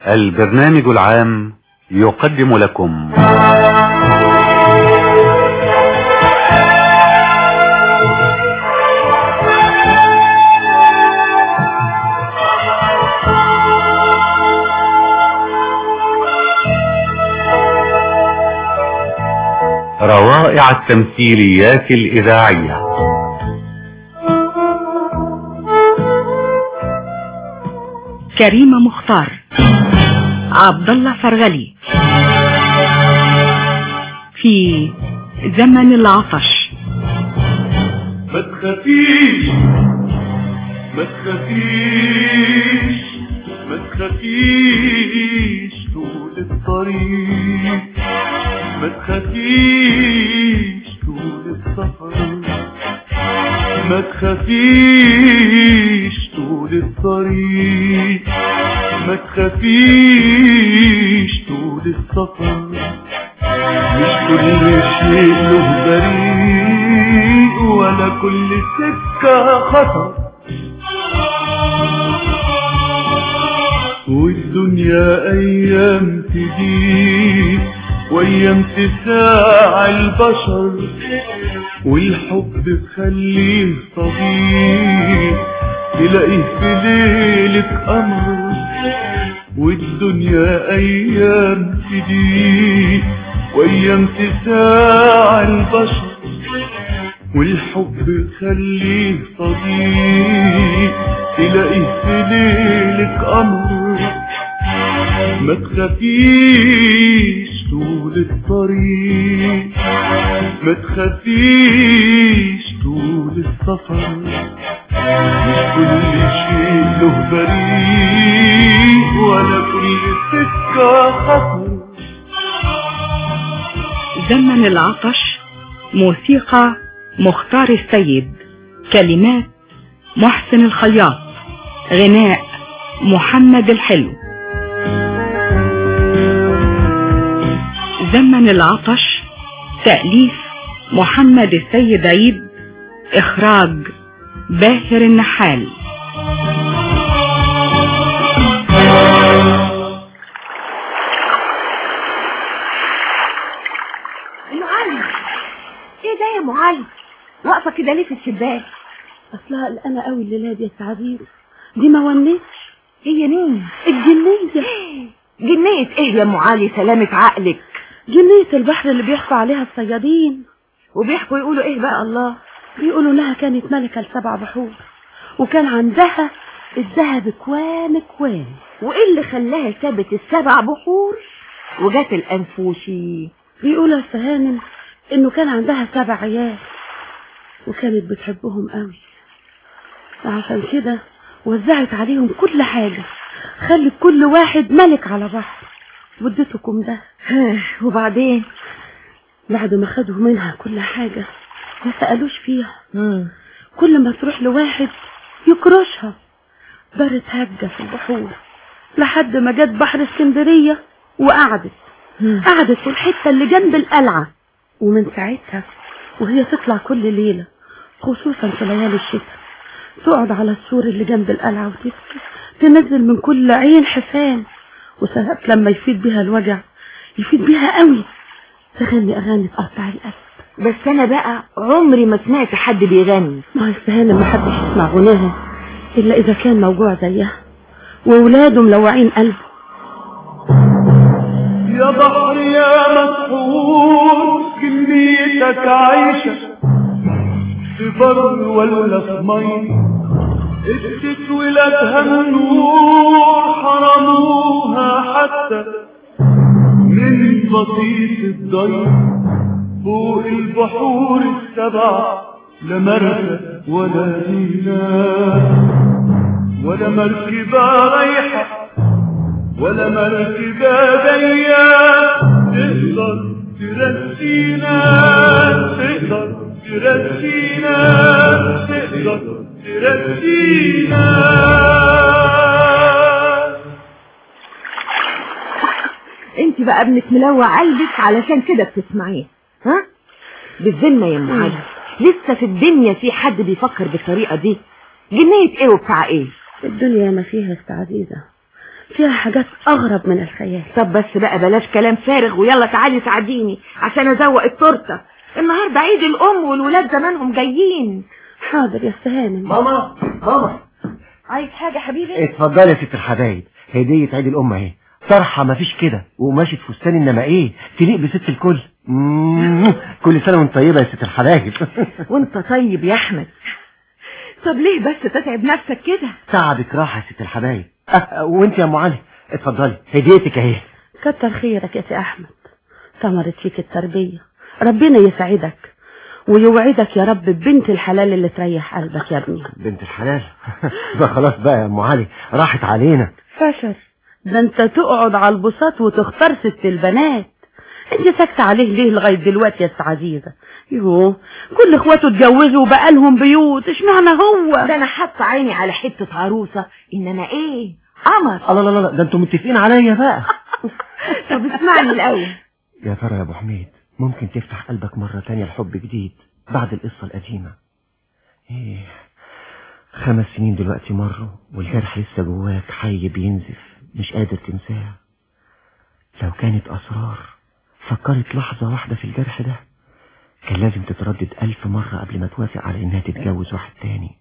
البرنامج العام يقدم لكم روائع التمثيليات الإذاعية كريمة مختار عبد الله فرغلي في زمن العطش ما تخافيش ما تخافيش ما تخافيش طول الطريق ما تخافيش طول السفر ما تخافيش طول الطريق ما تخافيش طول السفر مش كل شيء له بريء ولا كل سكة خطر والدنيا أيام تجيب وأيام تساع البشر والحب تخليه طبيب تلاقيه في ليلة قمر والدنيا أيام تجيب وأيام تساع البشر والحب تخليه صديق تلاقيه في ليلة قمر ما تخافيش طول الطريق ما تخافيش طول السفر مش كل شيء له بريء ولا كل سكة خطر زمن العطش موسيقى مختار السيد كلمات محسن الخياط غناء محمد الحلو زمن العطش تأليف محمد السيد عيد إخراج باهر النحال معلم ايه ده يا معلم واقفه كده ليه في الشباك اصلها قلقانه قوي الليله دي يا سعدين دي ما ونتش هي مين الجنيه جنية ايه يا ام علي سلامة عقلك جنيه البحر اللي بيحكوا عليها الصيادين وبيحكوا يقولوا ايه بقى الله بيقولوا انها كانت ملكه لسبع بحور وكان عندها الذهب كوام كوام وايه اللي خلاها سابت السبع بحور وجات الانفوشي بيقولوا يا سهانم انه كان عندها سبع عيال وكانت بتحبهم قوي وعشان كده وزعت عليهم كل حاجة خلت كل واحد ملك على بحر واديتكم ده وبعدين بعد ما خدوا منها كل حاجة ما سألوش فيها مم. كل ما تروح لواحد يكرشها دارت هجة في البحور لحد ما جت بحر اسكندرية وقعدت مم. قعدت في الحتة اللي جنب القلعة ومن ساعتها وهي تطلع كل ليلة خصوصا في ليالي الشتاء تقعد على السور اللي جنب القلعة وتبكي تنزل من كل عين حفان وساعات لما يفيد بيها الوجع يفيد بيها قوي تغني أغاني تقطع القلب بس انا بقى عمري ما سمعت حد بيغني ما هي السهانة ما حدش يسمع غناها إلا إذا كان موجوع زيها وولاده ملوعين قلبه يا بحر يا مسحور كميتك عايشة في بر ولا في مي ادت ولادها النور حرموها حتى من بسيط الضي فوق البحور السبع لا مركب ولا دينار ولا مركبة رايحة ولا مركبة جاية تقدر ترسينا تقدر ترسينا تقدر ترسينا انت بقى ابنك ملوع قلبك علشان كده بتسمعيه ها بالذمه يا ام علي لسه في الدنيا في حد بيفكر بالطريقه دي جنيه ايه وبتاع ايه الدنيا ما فيها است عزيزة فيها حاجات اغرب من الخيال طب بس بقى بلاش كلام فارغ ويلا تعالي ساعديني عشان ازوق التورته النهارده عيد الام والولاد زمانهم جايين حاضر يا استهانم ماما ماما عايز حاجه حبيبي اتفضلي يا ست الحبايب هدية عيد الأم اهي طرحة مفيش كده وقماشة فستان إنما إيه تليق بست الكل مم. كل سنة وانت طيبة يا ست الحبايب وانت طيب يا احمد طب ليه بس تتعب نفسك كده تعبك راحة يا ست الحبايب أه وانت يا أم علي اتفضلي هديتك اهي كتر خيرك يا سي احمد ثمرت فيك التربية ربنا يسعدك ويوعدك يا رب ببنت الحلال اللي تريح قلبك يا ابني بنت الحلال ده خلاص بقى يا أم علي راحت علينا فشل ده انت تقعد على البساط وتختار ست البنات انت ساكتة عليه ليه لغاية دلوقتي يا ست عزيزة يوه كل اخواته اتجوزوا وبقى لهم بيوت اشمعنى هو ده انا حاطه عيني على حته عروسه انما ايه قمر الله لا لا ده انتوا متفقين عليا بقى طب اسمعني الاول يا ترى يا ابو حميد ممكن تفتح قلبك مرة تانية لحب جديد بعد القصة القديمة ايه خمس سنين دلوقتي مروا والجرح لسه جواك حي بينزف مش قادر تنساه لو كانت أسرار فكرت لحظة واحدة في الجرح ده كان لازم تتردد ألف مرة قبل ما توافق على إنها تتجوز واحد تاني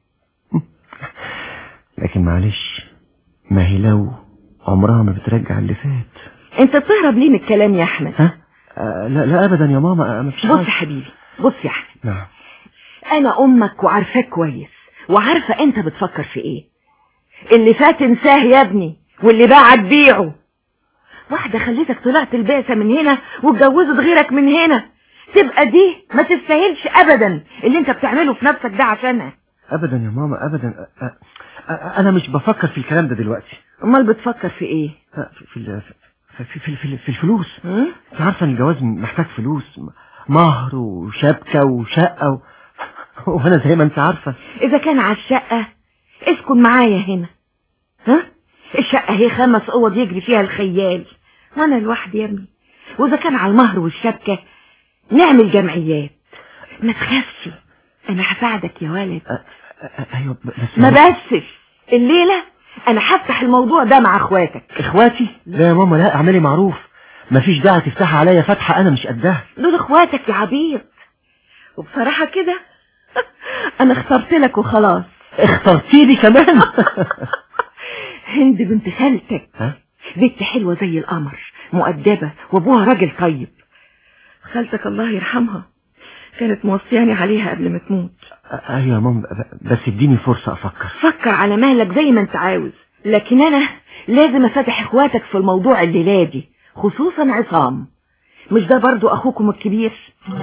لكن معلش ما هي لو عمرها ما بترجع اللي فات انت بتهرب ليه من الكلام يا احمد ها؟ آه لا لا أبدا يا ماما آه، ما فيش بص يا حاجة حبيبي بص يا احمد نعم انا امك وعارفاك كويس وعارفه انت بتفكر في ايه اللي فات انساه يا ابني واللي باعك بيعه واحده خليتك طلعت البعثه من هنا واتجوزت غيرك من هنا تبقى دي ما تستاهلش ابدا اللي انت بتعمله في نفسك ده عشانها أبدا يا ماما أبدا آه، آه، آه، أنا مش بفكر في الكلام ده دلوقتي امال بتفكر في ايه آه، في ال- في في في, في, في الفلوس م? انت عارفه ان الجواز محتاج فلوس م- مهر وشبكه وشقه و... وانا زي ما انت عارفه اذا كان على الشقه اسكن معايا هنا ها الشقه هي خمس اوض يجري فيها الخيال وانا لوحدي يا ابني واذا كان على المهر والشبكه نعمل جمعيات ما تخافش انا هساعدك يا ولد آه، آه، ايوه ب- بس ما بسش الليله انا هفتح الموضوع ده مع اخواتك اخواتي لا يا ماما لا اعملي معروف مفيش داعي تفتحي عليا فتحه انا مش قدها دول اخواتك يا عبيط وبصراحه كده انا اخترت لك وخلاص اخترتي لي كمان هند بنت خالتك ها بنت حلوة زي القمر مؤدبة وابوها راجل طيب خالتك الله يرحمها كانت موصياني عليها قبل ما تموت آه، ايوه يا ماما ب- بس اديني فرصه افكر فكر على مهلك زي ما انت عاوز لكن انا لازم افتح اخواتك في الموضوع الليلة دي خصوصا عصام مش ده برضو اخوكم الكبير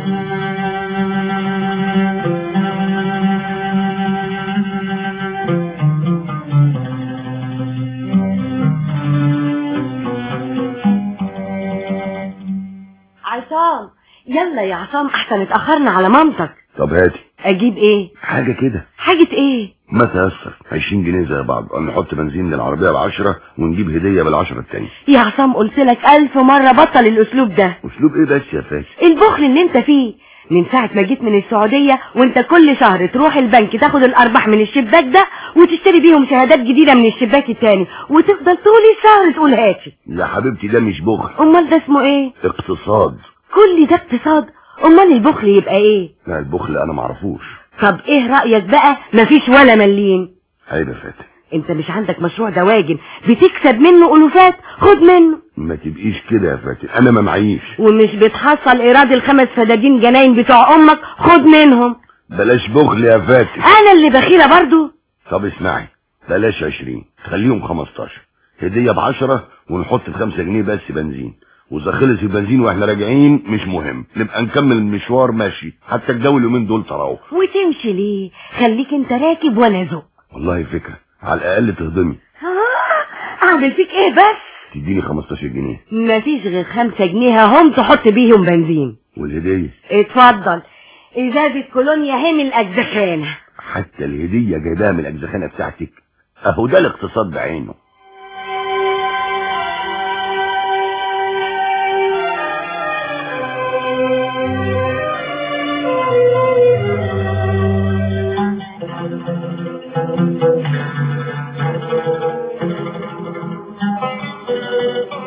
عصام يلا يا عصام احسن اتأخرنا على مامتك طب هاتي اجيب ايه حاجة كده حاجة ايه ما تأثر 20 جنيه زي بعض قال نحط بنزين للعربية بعشرة ونجيب هدية بالعشرة التانية يا عصام قلت لك الف مرة بطل الاسلوب ده اسلوب ايه بس يا فاشل البخل اللي انت فيه من ساعة ما جيت من السعودية وانت كل شهر تروح البنك تاخد الارباح من الشباك ده وتشتري بيهم شهادات جديدة من الشباك التاني وتفضل طول الشهر تقول هاتي يا حبيبتي ده مش بخل امال ده اسمه ايه اقتصاد كل ده اقتصاد امال البخل يبقى ايه لا البخل انا معرفوش طب ايه رأيك بقى مفيش ولا مليم عيب يا فاتن انت مش عندك مشروع دواجن بتكسب منه الوفات خد منه ما تبقيش كده يا فاتن انا ما معيش ومش بتحصل ايراد الخمس فدادين جناين بتوع امك خد منهم بلاش بخل يا فاتن انا اللي بخيلة برضو طب اسمعي بلاش 20 خليهم 15 هدية بعشرة ونحط في 5 جنيه بس بنزين واذا خلص البنزين واحنا راجعين مش مهم نبقى نكمل المشوار ماشي حتى الجو اليومين دول تراوح وتمشي ليه خليك انت راكب وانا زق والله فكرة على الاقل تهضمي اعمل فيك ايه بس تديني 15 جنيه مفيش غير خمسة جنيه هم تحط بيهم بنزين والهدية اتفضل ازازة كولونيا هم الاجزخانة حتى الهدية جايباها من الأجزخانة بتاعتك أهو ده الاقتصاد بعينه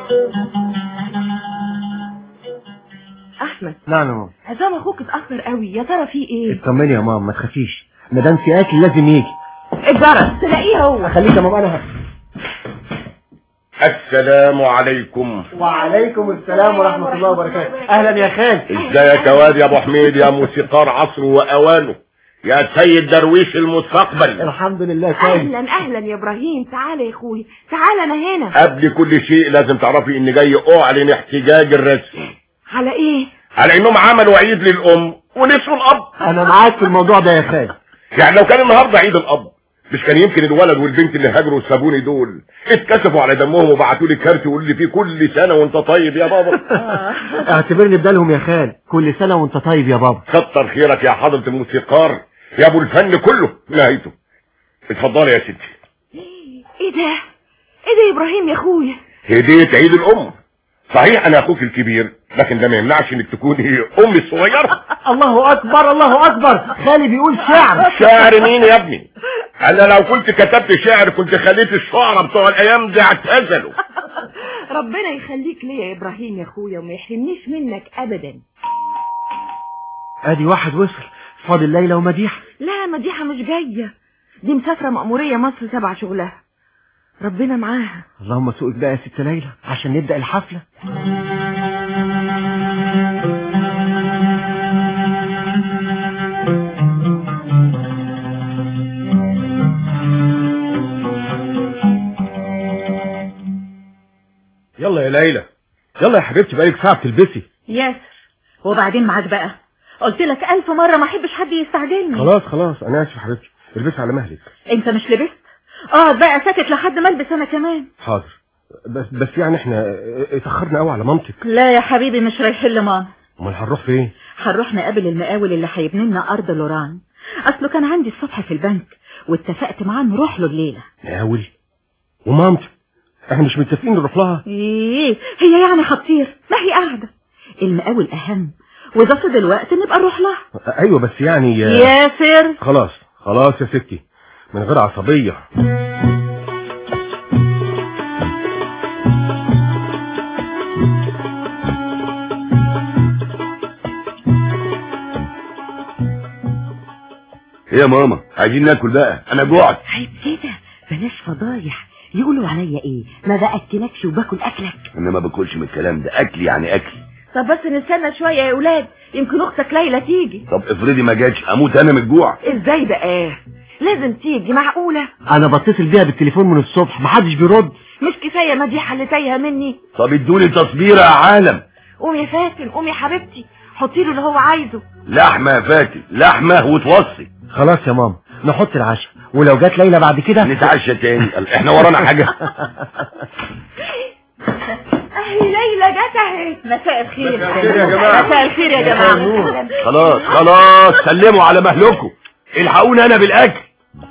احمد نعم يا ماما عزام اخوك اتاخر قوي يا ترى في ايه اطمني يا ماما ما تخافيش ما دام في اكل لازم يجي الجرس تلاقيه هو خليك يا ماما انا السلام عليكم وعليكم السلام ورحمة الله وبركاته اهلا يا خال ازيك يا واد يا ابو حميد يا موسيقار عصره واوانه يا سيد درويش المستقبل الحمد لله كويس اهلا اهلا يا ابراهيم تعالى يا اخوي تعالى انا هنا قبل كل شيء لازم تعرفي ان جاي اعلن احتجاج الرسمي على ايه على انهم عملوا عيد للام ونسوا الاب انا معاك في الموضوع ده يا خال يعني لو كان النهارده عيد الاب مش كان يمكن الولد والبنت اللي هاجروا وسابوني دول اتكسفوا على دمهم وبعتوا لي كارت يقول لي فيه كل سنه وانت طيب يا بابا اعتبرني بدالهم يا خال كل سنة وانت طيب يا بابا كتر خيرك يا حضره الموسيقار يا ابو الفن كله نهايته اتفضلي يا ستي ايه ده ايه ده يا ابراهيم يا اخويا هدية عيد الام صحيح انا اخوك الكبير لكن ده ما يمنعش انك تكوني امي الصغيره الله اكبر الله اكبر خالي بيقول شعر شاعر مين يا ابني انا لو كنت كتبت شعر كنت خليت الشعراء بتوع الايام دي اعتزلوا ربنا يخليك ليا يا ابراهيم يا اخويا وما يحرمنيش منك ابدا ادي واحد وصل فاضل ليلى ومديحة لا مديحه مش جايه دي مسافره مأموريه مصر تبع شغلها ربنا معاها اللهم سوقك بقى يا ست ليلى عشان نبدأ الحفلة يلا يا ليلى يلا يا حبيبتي بقالك ساعه بتلبسي ياسر وبعدين معاك بقى قلت لك ألف مرة ما أحبش حد يستعجلني خلاص خلاص انا اسف يا حبيبتي البسي على مهلك أنت مش لبست اقعد بقى ساكت لحد ما البس أنا كمان حاضر بس بس يعني احنا اتاخرنا قوي على مامتك لا يا حبيبي مش رايحين لماما امال هنروح فين هنروح نقابل المقاول اللي هيبني لنا أرض لوران أصله كان عندي الصبح في البنك واتفقت معاه نروح له الليلة ناول ومامتك احنا مش متفقين نروح لها ايه هي يعني خطير ما هي قاعدة المقاول أهم وإذا فضل وقت نبقى نروح لها ايوه بس يعني ياسر خلاص خلاص يا ستي من غير عصبيه ايه يا ماما عايزين ناكل بقى انا جوعت عيب كده بلاش فضايح يقولوا عليا ايه ما باكلكش وباكل اكلك انا ما باكلش من الكلام ده اكل يعني اكل طب بس نستنى شويه يا اولاد يمكن اختك ليلى تيجي طب افرضي ما جاتش اموت انا من الجوع ازاي بقى لازم تيجي معقوله انا بتصل بيها بالتليفون من الصبح محدش بيرد مش كفايه مديحه اللي تايهه مني طب ادوني تصبيره يا عالم قوم يا فاتن قوم يا حبيبتي حطي له اللي هو عايزه لحمه يا فاتن لحمه وتوصي خلاص يا ماما نحط العشاء ولو جت ليلى بعد كده نتعشى تاني احنا ورانا حاجه اهي ليلى جت اهي مساء الخير مساء الخير يا جماعة. مساء الخير يا جماعة خلاص خلاص سلموا على مهلكم الحقوني انا بالاكل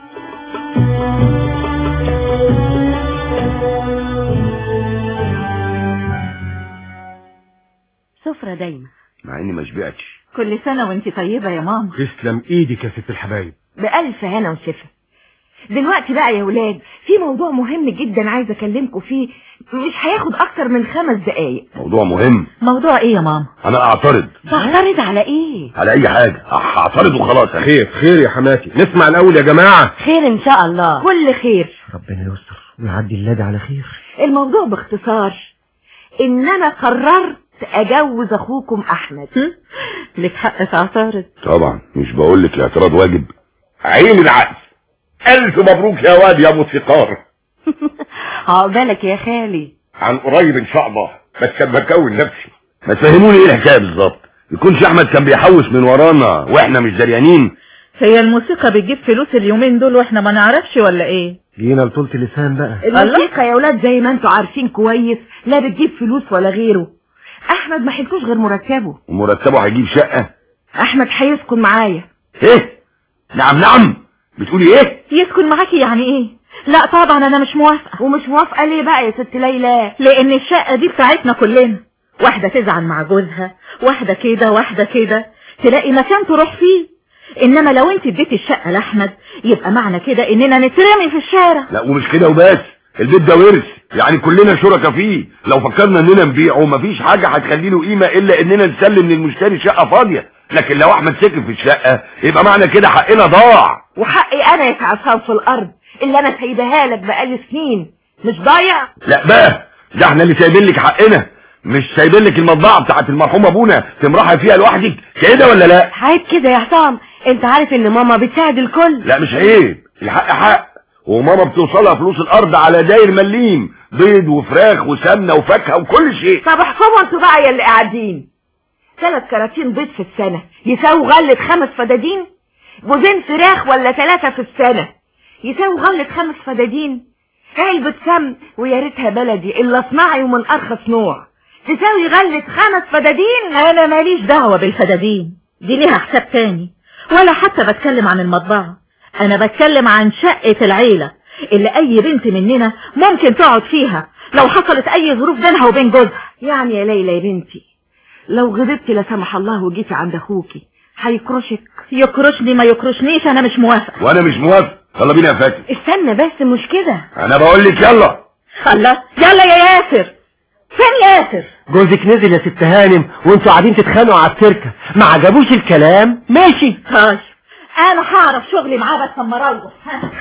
سفرة دايما مع اني ما شبعتش كل سنة وانت طيبة يا ماما تسلم ايدك يا ست الحبايب بألف هنا وشفا دلوقتي بقى يا ولاد في موضوع مهم جدا عايزه اكلمكم فيه مش هياخد اكتر من خمس دقايق موضوع مهم موضوع ايه يا ماما انا اعترض تعترض على ايه على اي حاجه هعترض وخلاص خير خير يا حماتي نسمع الاول يا جماعه خير ان شاء الله كل خير ربنا يستر ويعدي اللاد على خير الموضوع باختصار ان انا قررت اجوز اخوكم احمد لك حق تعترض طبعا مش بقول لك الاعتراض واجب عين العقل الف مبروك يا واد يا موسيقار عقبالك يا خالي عن قريب ان شاء الله بس كان بكون نفسي ما تفهموني ايه الحكايه بالظبط يكونش احمد كان بيحوش من ورانا واحنا مش دريانين هي الموسيقى بتجيب فلوس اليومين دول واحنا ما نعرفش ولا ايه جينا لطولة لسان بقى الموسيقى يا ولاد زي ما انتوا عارفين كويس لا بتجيب فلوس ولا غيره احمد ما حلتوش غير مرتبه ومرتبه هيجيب شقه احمد هيسكن معايا ايه نعم نعم بتقولي ايه يسكن معاكي يعني ايه لا طبعا انا مش موافقة ومش موافقه ليه بقى يا ست ليلى لان الشقة دي بتاعتنا كلنا واحدة تزعل مع جوزها واحدة كده واحدة كده تلاقي مكان تروح فيه انما لو انت اديتي الشقة لاحمد يبقى معنى كده اننا نترمي في الشارع لا ومش كده وبس البيت ده ورث يعني كلنا شركاء فيه لو فكرنا اننا نبيعه مفيش حاجة هتخلي له قيمة الا اننا نسلم للمشتري شقة فاضية لكن لو احمد سكن في الشقة يبقى معنى كده حقنا ضاع وحقي انا يا عصام في الارض اللي انا سايبها لك بقالي سنين مش ضايع لا بقى ده احنا اللي سايبين لك حقنا مش سايبين لك المطبعة بتاعت المرحوم ابونا تمرحي فيها لوحدك كده ولا لا عيب كده يا عصام انت عارف ان ماما بتساعد الكل لا مش عيب الحق حق وماما بتوصلها فلوس الارض على داير مليم بيض وفراخ وسمنه وفاكهه وكل شيء طب احكموا انتوا بقى يا اللي قاعدين ثلاث كراتين بيض في السنة يساوي غلة خمس فدادين جوزين فراخ ولا ثلاثة في السنة يساوي غلة خمس فدادين علبة سمن ويا ريتها بلدي الا صناعي ومن ارخص نوع تساوي غلة خمس فدادين انا ماليش دعوة بالفدادين دي ليها حساب تاني ولا حتى بتكلم عن المطبعة انا بتكلم عن شقة العيلة اللي اي بنت مننا ممكن تقعد فيها لو حصلت اي ظروف بينها وبين جوزها يعني يا ليلى يا بنتي لو غضبتي لا سمح الله وجيتي عند اخوكي هيكرشك يكرشني ما يكرشنيش انا مش موافقة وانا مش موافق يلا بينا يا فاتن استنى بس مش كده انا بقول لك يلا الله يلا يا ياسر فين ياسر جوزك نزل يا ست هانم وانتوا قاعدين تتخانقوا على التركة ما عجبوش الكلام ماشي طيب انا هعرف شغلي معاه بس اما اروح ها.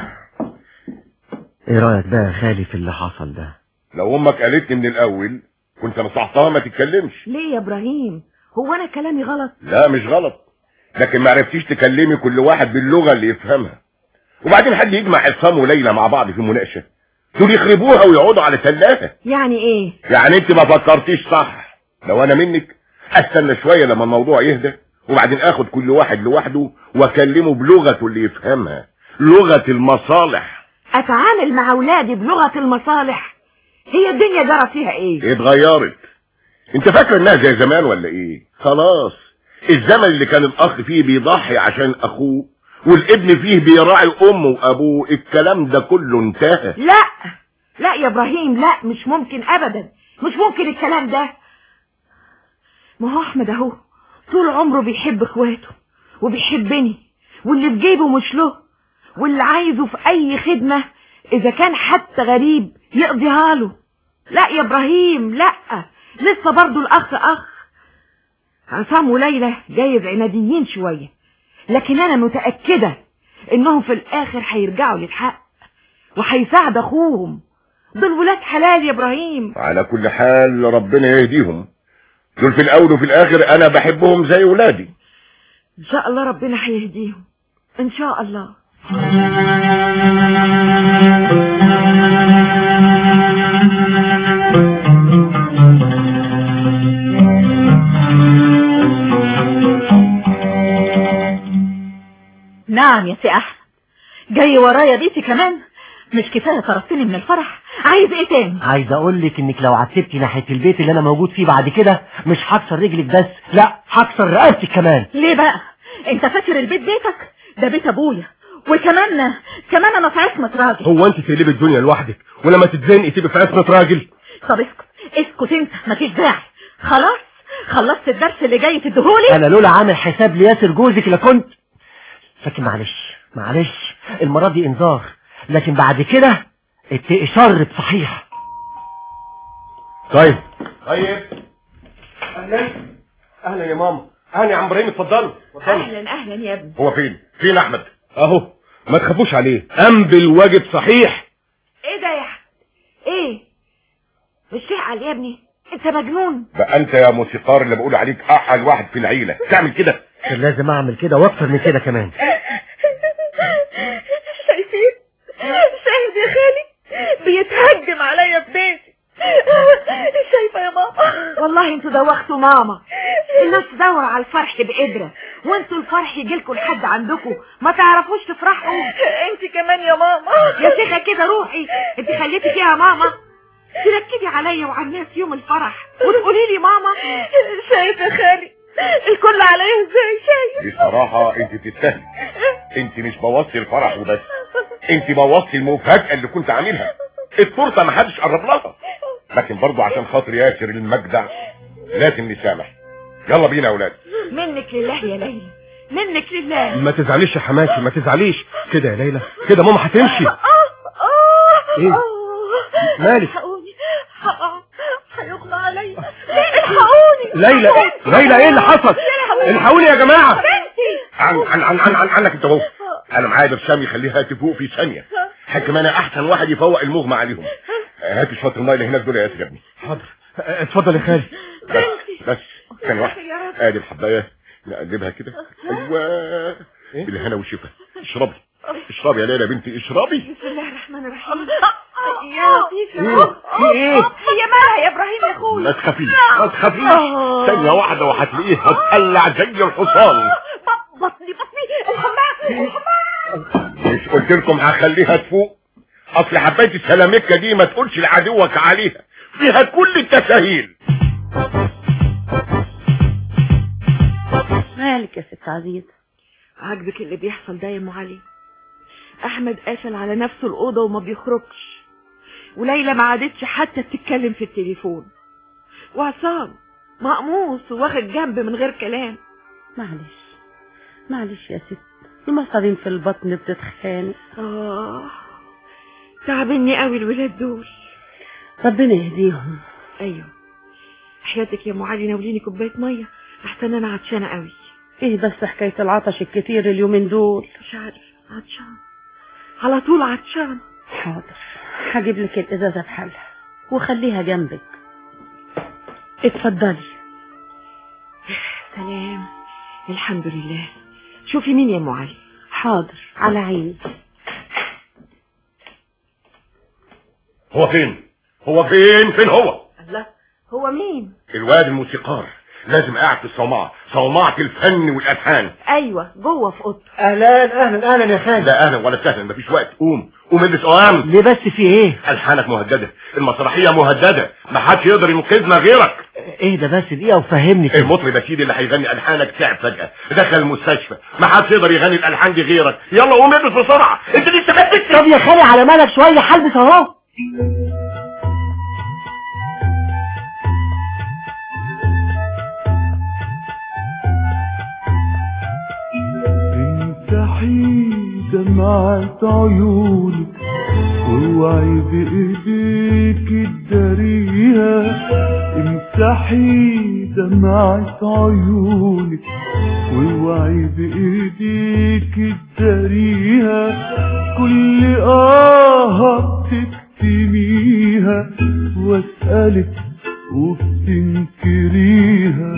ايه رأيك بقى يا خالي في اللي حصل ده لو امك قالت لي من الاول كنت نصحتها ما تتكلمش ليه يا ابراهيم هو انا كلامي غلط لا مش غلط لكن ما عرفتيش تكلمي كل واحد باللغة اللي يفهمها وبعدين حد يجمع عصام وليلى مع بعض في مناقشة دول يخربوها ويقعدوا على تلاها يعني ايه يعني انت ما فكرتيش صح لو انا منك استنى شوية لما الموضوع يهدى وبعدين اخد كل واحد لوحده واكلمه بلغته اللي يفهمها لغة المصالح اتعامل مع اولادي بلغة المصالح هي الدنيا جرى فيها ايه اتغيرت انت فاكر انها زي زمان ولا ايه خلاص الزمن اللي كان الاخ فيه بيضحي عشان اخوه والابن فيه بيراعي امه وابوه الكلام ده كله انتهى لا لا يا ابراهيم لا مش ممكن ابدا مش ممكن الكلام ده ما هو احمد اهو طول عمره بيحب اخواته وبيحبني واللي في جيبه مش له واللي عايزه في اي خدمة اذا كان حتى غريب يقضيها له لا يا ابراهيم لا لسه برضو الاخ اخ عصام وليلى جايز عناديين شوية لكن انا متأكدة انهم في الاخر هيرجعوا للحق وهيساعد اخوهم دول ولاد حلال يا ابراهيم على كل حال ربنا يهديهم دول في الاول وفي الاخر انا بحبهم زي ولادي ان شاء الله ربنا هيهديهم ان شاء الله نعم يا سي احمد جاي ورايا بيتي كمان مش كفايه طردتني من الفرح عايز ايه تاني عايز اقول لك انك لو عتبتي ناحية البيت اللي انا موجود فيه بعد كده مش هكسر رجلك بس لا هكسر رقبتك كمان ليه بقى انت فاكر البيت بيتك ده بيت ابويا وكمان كمان انا في عصمة راجل هو انت تقلبي الدنيا لوحدك ولما تتزنقي تبقي في عصمة راجل طب اسكت اسكت انت مفيش داعي خلاص خلصت الدرس اللي جاي تديهولي انا لولا عامل حساب لياسر جوزك لكنت لكن معلش معلش المرة دي انذار لكن بعد كده اتقي شر بصحيح طيب طيب اهلا اهلا يا ماما اهلا يا عم ابراهيم اتفضلوا اتفضلوا اهلا اهلا يا ابني هو فين فين احمد اهو ما تخافوش عليه قام بالواجب صحيح ايه ده يا احمد ايه مش تحقل يا ابني انت مجنون بقى انت يا موسيقار اللي بقول عليك احل واحد في العيلة تعمل كده كان لازم اعمل كده واكتر من كده كمان شايفين شاهد يا خالي بيتهجم عليا في بيتي شايفه يا ماما والله انتوا دوختوا ماما الناس تدور على الفرح بإبرة وانتوا الفرح يجيلكوا لحد عندكم ما تعرفوش تفرحوا انت كمان يا ماما يا شيخة كده روحي انت خليتي فيها ماما تركزي عليا وعلى الناس يوم الفرح وتقولي لي ماما شايف يا خالي الكل عليا ازاي شايف بصراحة انت تستاهلي انت مش بوظتي الفرح وبس انت بوظتي المفاجأة اللي كنت عاملها التورته ما حدش قرب لها لكن برضه عشان خاطر ياسر المجدع لازم نسامح يلا بينا يا اولاد منك لله يا ليلى منك لله ما تزعليش يا حماتي ما تزعليش كده يا ليلى كده ماما هتمشي ايه مالك الحقوني هقع هيغمى عليا الحقوني ليلى ليلى ايه اللي حصل الحقوني يا جماعه بنتي عن عن عن عن, عن عنك انت اهو انا معايا برشام يخليها تفوق في ثانيه حكم انا احسن واحد يفوق المغمى عليهم هات شويه الميه اللي هناك دول يا ياسر يا ابني حاضر اتفضل يا خالي بس بس ثانيه واحده ادي الحبايه نقلبها كده ايوه بالهنا والشفا اشربي اشربي يا ليلى بنتي اشربي بسم الله الرحمن الرحيم يا لطيف يا ايه رب في ايه هي مالها يا ابراهيم يا اخويا ما تخافيش ما تخافيش ثانيه واحده وهتلاقيها تقلع زي الحصان بطني بطني الحمام الحمام مش قلت لكم هخليها تفوق اصل حبايه السلامكه دي ما تقولش لعدوك عليها فيها كل التساهيل مالك يا ست عزيز عاجبك اللي بيحصل ده يا ام علي احمد قافل على نفسه الاوضه وما بيخرجش وليلى ما عادتش حتى تتكلم في التليفون وعصام مقموص واخد جنب من غير كلام معلش معلش يا ست المصارين في البطن بتتخانق اه تعبني قوي الولاد دول ربنا يهديهم ايوه حياتك يا ام علي ناوليني كوبايه ميه احسن انا عطشانه قوي ايه بس حكاية العطش الكتير اليومين دول مش عارف عطشان على طول عطشان حاضر هجيب لك الازازة بحالها وخليها جنبك اتفضلي سلام الحمد لله شوفي مين يا ام علي حاضر على عيني هو فين هو فين فين هو الله هو مين الواد الموسيقار لازم قاعد في الصومعه صومعه الفن والالحان ايوه جوه في اوضته اهلا اهلا اهلا يا خالي لا اهلا ولا سهلا مفيش وقت قوم قوم البس قوام ليه بس في ايه الحانك مهدده المسرحيه مهدده ما حدش يقدر ينقذنا غيرك ايه ده بس دقيقه وفهمني كده المطرب يا سيدي اللي هيغني الحانك تعب فجاه دخل المستشفى ما حدش يقدر يغني الالحان دي غيرك يلا قوم البس بسرعه انت لسه ما لبستش طب يا خالي على مالك شويه هلبس اهو امسحي دمعة عيونك واوعي بايديك تداريها امسحي دمعة عيونك واوعي بايديك تداريها كل اه بتكتميها واسألك وبتنكريها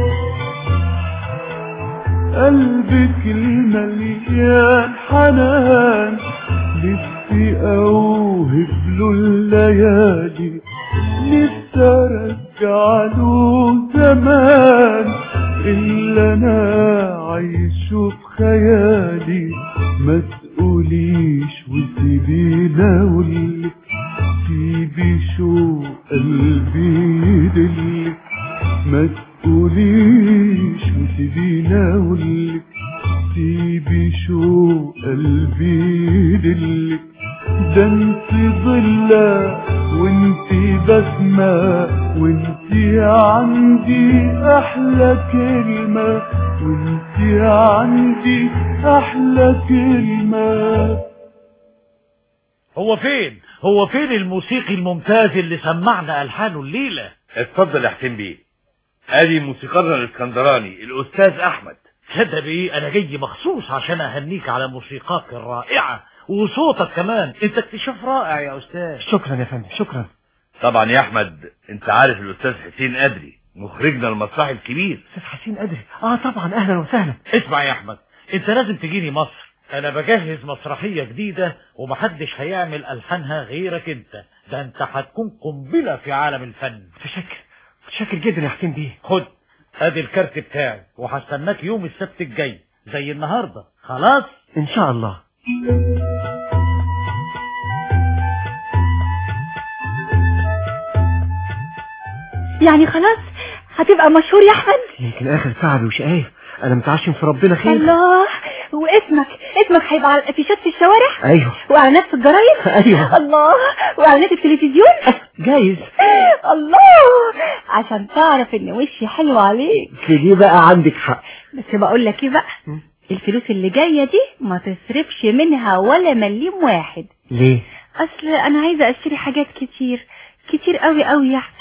قلبك المليان حنان نفسي اوهب له الليالي نفسي ارجع له زمان اللي انا عايشه في خيالي ما تقوليش وسيبينا اقولك سيبي شو قلبي يدلك ما تقوليش وسيبينا اقولك سيبي شو قلبي يدلك ده انت ضلة وانت بسمة وانت عندي احلى كلمة وانت عندي احلى كلمة هو فين هو فين الموسيقي الممتاز اللي سمعنا ألحانه الليلة اتفضل يا حسين بيه ادي موسيقارنا الاسكندراني الاستاذ احمد تصدق بيه انا جاي مخصوص عشان اهنيك على موسيقاك الرائعة وصوتك كمان انت اكتشاف رائع يا استاذ شكرا يا فندم شكرا طبعا يا احمد انت عارف الاستاذ حسين ادري مخرجنا المسرحي الكبير استاذ حسين ادري اه طبعا اهلا وسهلا اسمع يا احمد انت لازم تجيني مصر انا بجهز مسرحية جديدة ومحدش هيعمل الحانها غيرك انت ده انت هتكون قنبلة في عالم الفن متشكر متشكر جدا يا حسين بيه خد ادي الكارت بتاعي وهستناك يوم السبت الجاي زي النهاردة خلاص ان شاء الله يعني خلاص هتبقى مشهور يا احمد يمكن اخر تعبي وشقايه انا متعشم في ربنا خير الله واسمك اسمك هيبقى على الافيشات في الشوارع ايوه واعلانات في الجرايد ايوه الله واعلانات التلفزيون جايز الله عشان تعرف ان وشي حلو عليك في دي بقى عندك حق بس بقول لك ايه بقى الفلوس اللي جايه دي ما تصرفش منها ولا مليم واحد ليه اصل انا عايزة اشتري حاجات كتير كتير قوي قوي يعني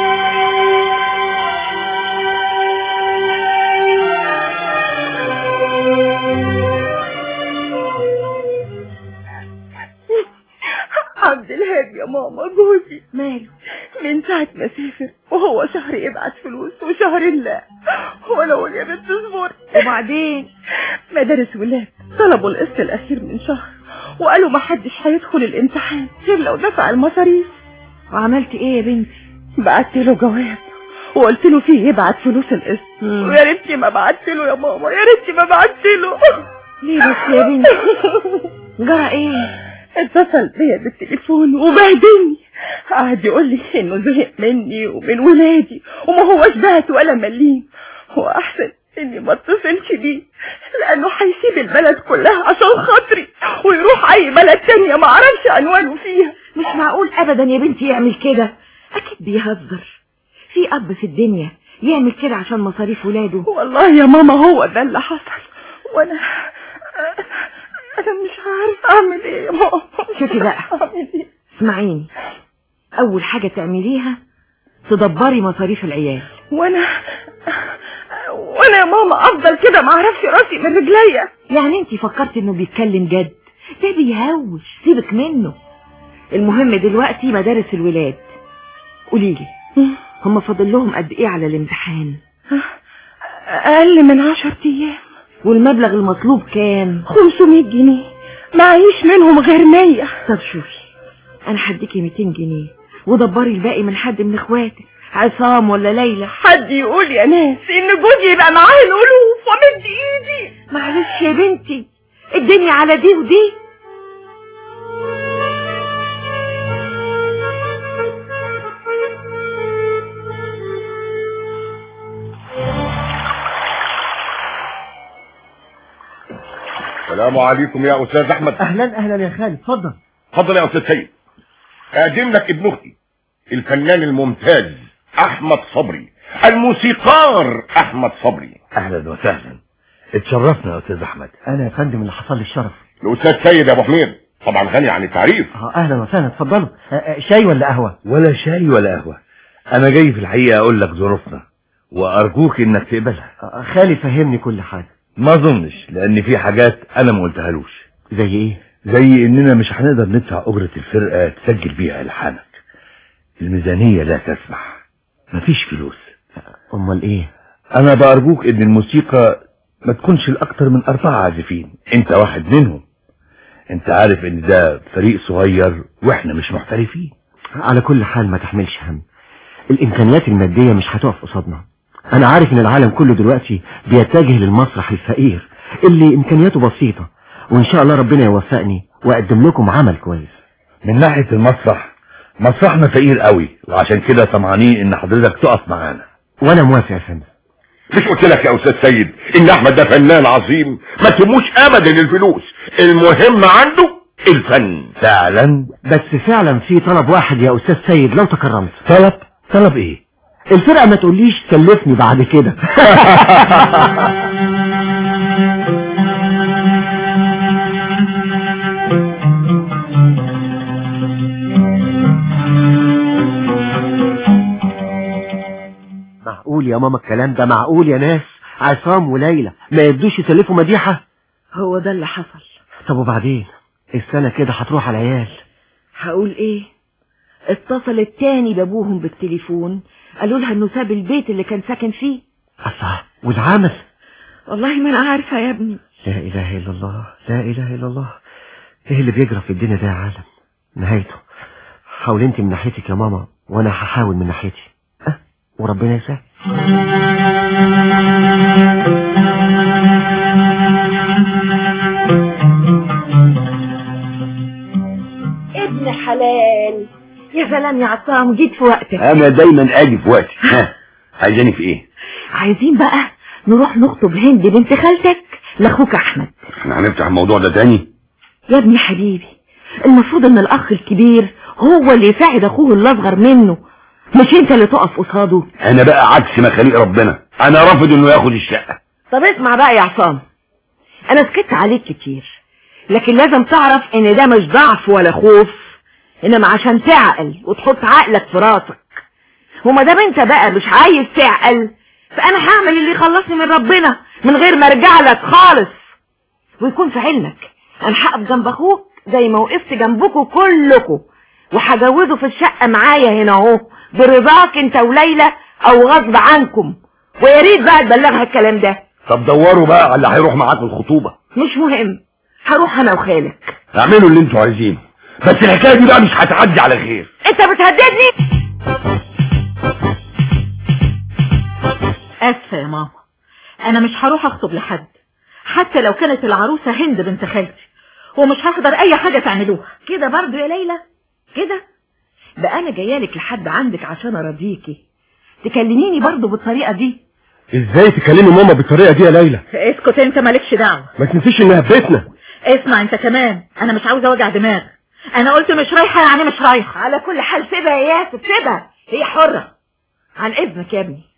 عبد الهادي يا ماما جوزي ماله من ساعة ما سافر وهو شهر يبعت فلوس وشهر لا هو لو يا بنت اصبر وبعدين مدارس ولاد طلبوا القسط الاخير من شهر وقالوا ما حدش هيدخل الامتحان غير لو دفع المصاريف وعملت ايه يا بنتي بعت له جواب وقلت له فيه يبعت فلوس القسط ويا ريتني ما بعت له يا ماما يا ريتني ما بعت له ليه بس يا بنتي جرى ايه اتصل بيا بالتليفون وبهدلني قعد يقول لي انه زهق مني ومن ولادي وما هوش بعت ولا مليم هو احسن اني ما اتصلش بيه لانه هيسيب البلد كلها عشان خاطري ويروح اي بلد تانية ما اعرفش عنوانه فيها مش معقول ابدا يا بنتي يعمل كده اكيد بيهزر في اب في الدنيا يعمل كده عشان مصاريف ولاده والله يا ماما هو ده اللي حصل وانا انا مش عارف اعمل ايه يا ماما شوفي بقى اعمل ايه اسمعيني اول حاجة تعمليها تدبري مصاريف العيال وانا وانا يا ماما افضل كده ما اعرفش راسي من رجليا يعني انت فكرت انه بيتكلم جد ده بيهوش سيبك منه المهم دلوقتي مدارس الولاد قوليلي هم فاضل لهم قد ايه على الامتحان اقل من عشر ايام والمبلغ المطلوب كام 500 جنيه معيش منهم غير 100 طب شوفي انا هديكي 200 جنيه ودبري الباقي من حد من اخواتك عصام ولا ليلى حد يقول يا ناس ان جوزي يبقى معاه الالوف ومد ايدي معلش يا بنتي الدنيا على دي ودي السلام عليكم يا استاذ احمد اهلا اهلا يا خالد اتفضل اتفضل يا استاذ سيد اقدم لك ابن اختي الفنان الممتاز احمد صبري الموسيقار احمد صبري اهلا وسهلا اتشرفنا يا استاذ احمد انا يا فندم اللي حصل لي الشرف الاستاذ سيد يا ابو حميد طبعا غني عن التعريف اه اهلا وسهلا اتفضلوا آه، آه، شاي ولا قهوه ولا شاي ولا قهوه انا جاي في الحقيقه اقول لك ظروفنا وارجوك انك تقبلها آه، خالي فهمني كل حاجه ما اظنش لان في حاجات انا ما قلتهالوش زي ايه زي اننا مش هنقدر ندفع اجرة الفرقة تسجل بيها الحانك الميزانية لا تسمح مفيش فلوس امال ايه انا بارجوك ان الموسيقى ما تكونش الاكتر من اربعة عازفين انت واحد منهم انت عارف ان ده فريق صغير واحنا مش محترفين على كل حال ما تحملش هم الامكانيات الماديه مش هتقف قصادنا انا عارف ان العالم كله دلوقتي بيتجه للمسرح الفقير اللي امكانياته بسيطه وان شاء الله ربنا يوفقني واقدم لكم عمل كويس من ناحية المسرح مسرحنا فقير قوي وعشان كده طمعانين ان حضرتك تقف معانا وانا موافق يا فندم مش قلت لك يا استاذ سيد ان احمد ده فنان عظيم ما تهموش ابدا الفلوس المهم عنده الفن فعلا بس فعلا في طلب واحد يا استاذ سيد لو تكرمت طلب طلب ايه الفرقه ما تقوليش كلفني بعد كده معقول يا ماما الكلام ده معقول يا ناس عصام وليلى ما يبدوش يسلفوا مديحة هو ده اللي حصل طب وبعدين السنة كده هتروح على العيال هقول ايه اتصلت تاني بابوهم بالتليفون قالوا لها انه ساب البيت اللي كان ساكن فيه الله والعمل والله ما انا عارفه يا ابني لا اله الا الله لا اله الا الله ايه اللي بيجرى في الدنيا ده يا عالم نهايته حاول انت من ناحيتك يا ماما وانا هحاول من ناحيتي أه؟ وربنا يسهل ابن حلال يا سلام يا عصام جيت في وقتك انا دايما اجي في وقتي ها عايزاني في ايه عايزين بقى نروح نخطب هند بنت خالتك لاخوك احمد احنا هنفتح الموضوع ده تاني يا ابني حبيبي المفروض ان الاخ الكبير هو اللي يساعد اخوه اللي اصغر منه مش انت اللي تقف قصاده انا بقى عكس مخاليق ربنا انا رافض انه ياخد الشقه طب اسمع بقى يا عصام انا سكت عليك كتير لكن لازم تعرف ان ده مش ضعف ولا خوف انما عشان تعقل وتحط عقلك في راسك وما دام انت بقى مش عايز تعقل فانا هعمل اللي يخلصني من ربنا من غير ما ارجع لك خالص ويكون في علمك انا هقف جنب اخوك زي ما وقفت جنبكم كلكم وهجوزه في الشقه معايا هنا اهو برضاك انت وليلى او غصب عنكم ويا ريت بقى تبلغها الكلام ده طب دوروا بقى على اللي هيروح معاك الخطوبة مش مهم هروح انا وخالك اعملوا اللي انتوا عايزينه بس الحكاية دي بقى مش هتعدي على خير انت بتهددني اسفة يا ماما انا مش هروح اخطب لحد حتى لو كانت العروسة هند بنت خالتي ومش هحضر اي حاجة تعملوها كده برضو يا ليلى كده بقى انا جايالك لحد عندك عشان ارضيكي تكلميني برضو بالطريقة دي ازاي تكلمي ماما بالطريقة دي يا ليلى اسكت انت مالكش دعوة ما تنسيش انها في بيتنا اسمع انت كمان انا مش عاوزة وجع دماغ انا قلت مش رايحة يعني مش رايحة على كل حال سيبها يا ياسر سيبها هي حرة عن اذنك يا ابني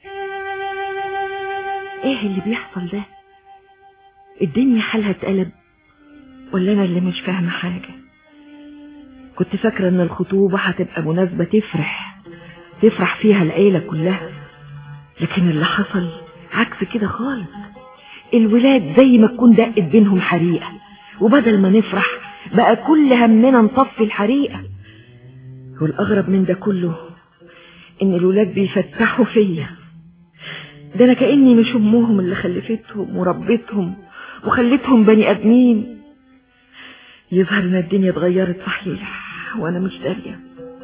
ايه اللي بيحصل ده الدنيا حالها اتقلب ولا انا اللي مش فاهمة حاجة كنت فاكرة ان الخطوبة هتبقى مناسبة تفرح تفرح فيها العيلة كلها لكن اللي حصل عكس كده خالص الولاد زي ما تكون دقت بينهم حريقة وبدل ما نفرح بقى كل همنا نطفي الحريقة والأغرب من ده كله إن الولاد بيفتحوا فيا ده أنا كأني مش أمهم اللي خلفتهم وربتهم وخلتهم بني آدمين يظهر إن الدنيا اتغيرت صحيح وأنا مش دارية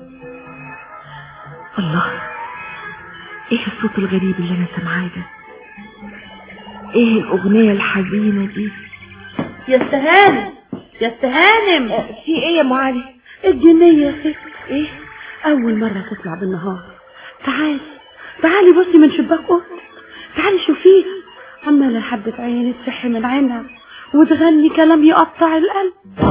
الله ايه الصوت الغريب اللي انا سامعاه ده ايه الاغنيه الحزينه دي يا استهانم يا استهانم في ايه يا ام علي الجنية يا ست ايه اول مرة تطلع بالنهار تعالي تعالي بصي من شباك اوضتك تعالي شوفيها عمالة حبة عيني تصحي من عينها وتغني كلام يقطع القلب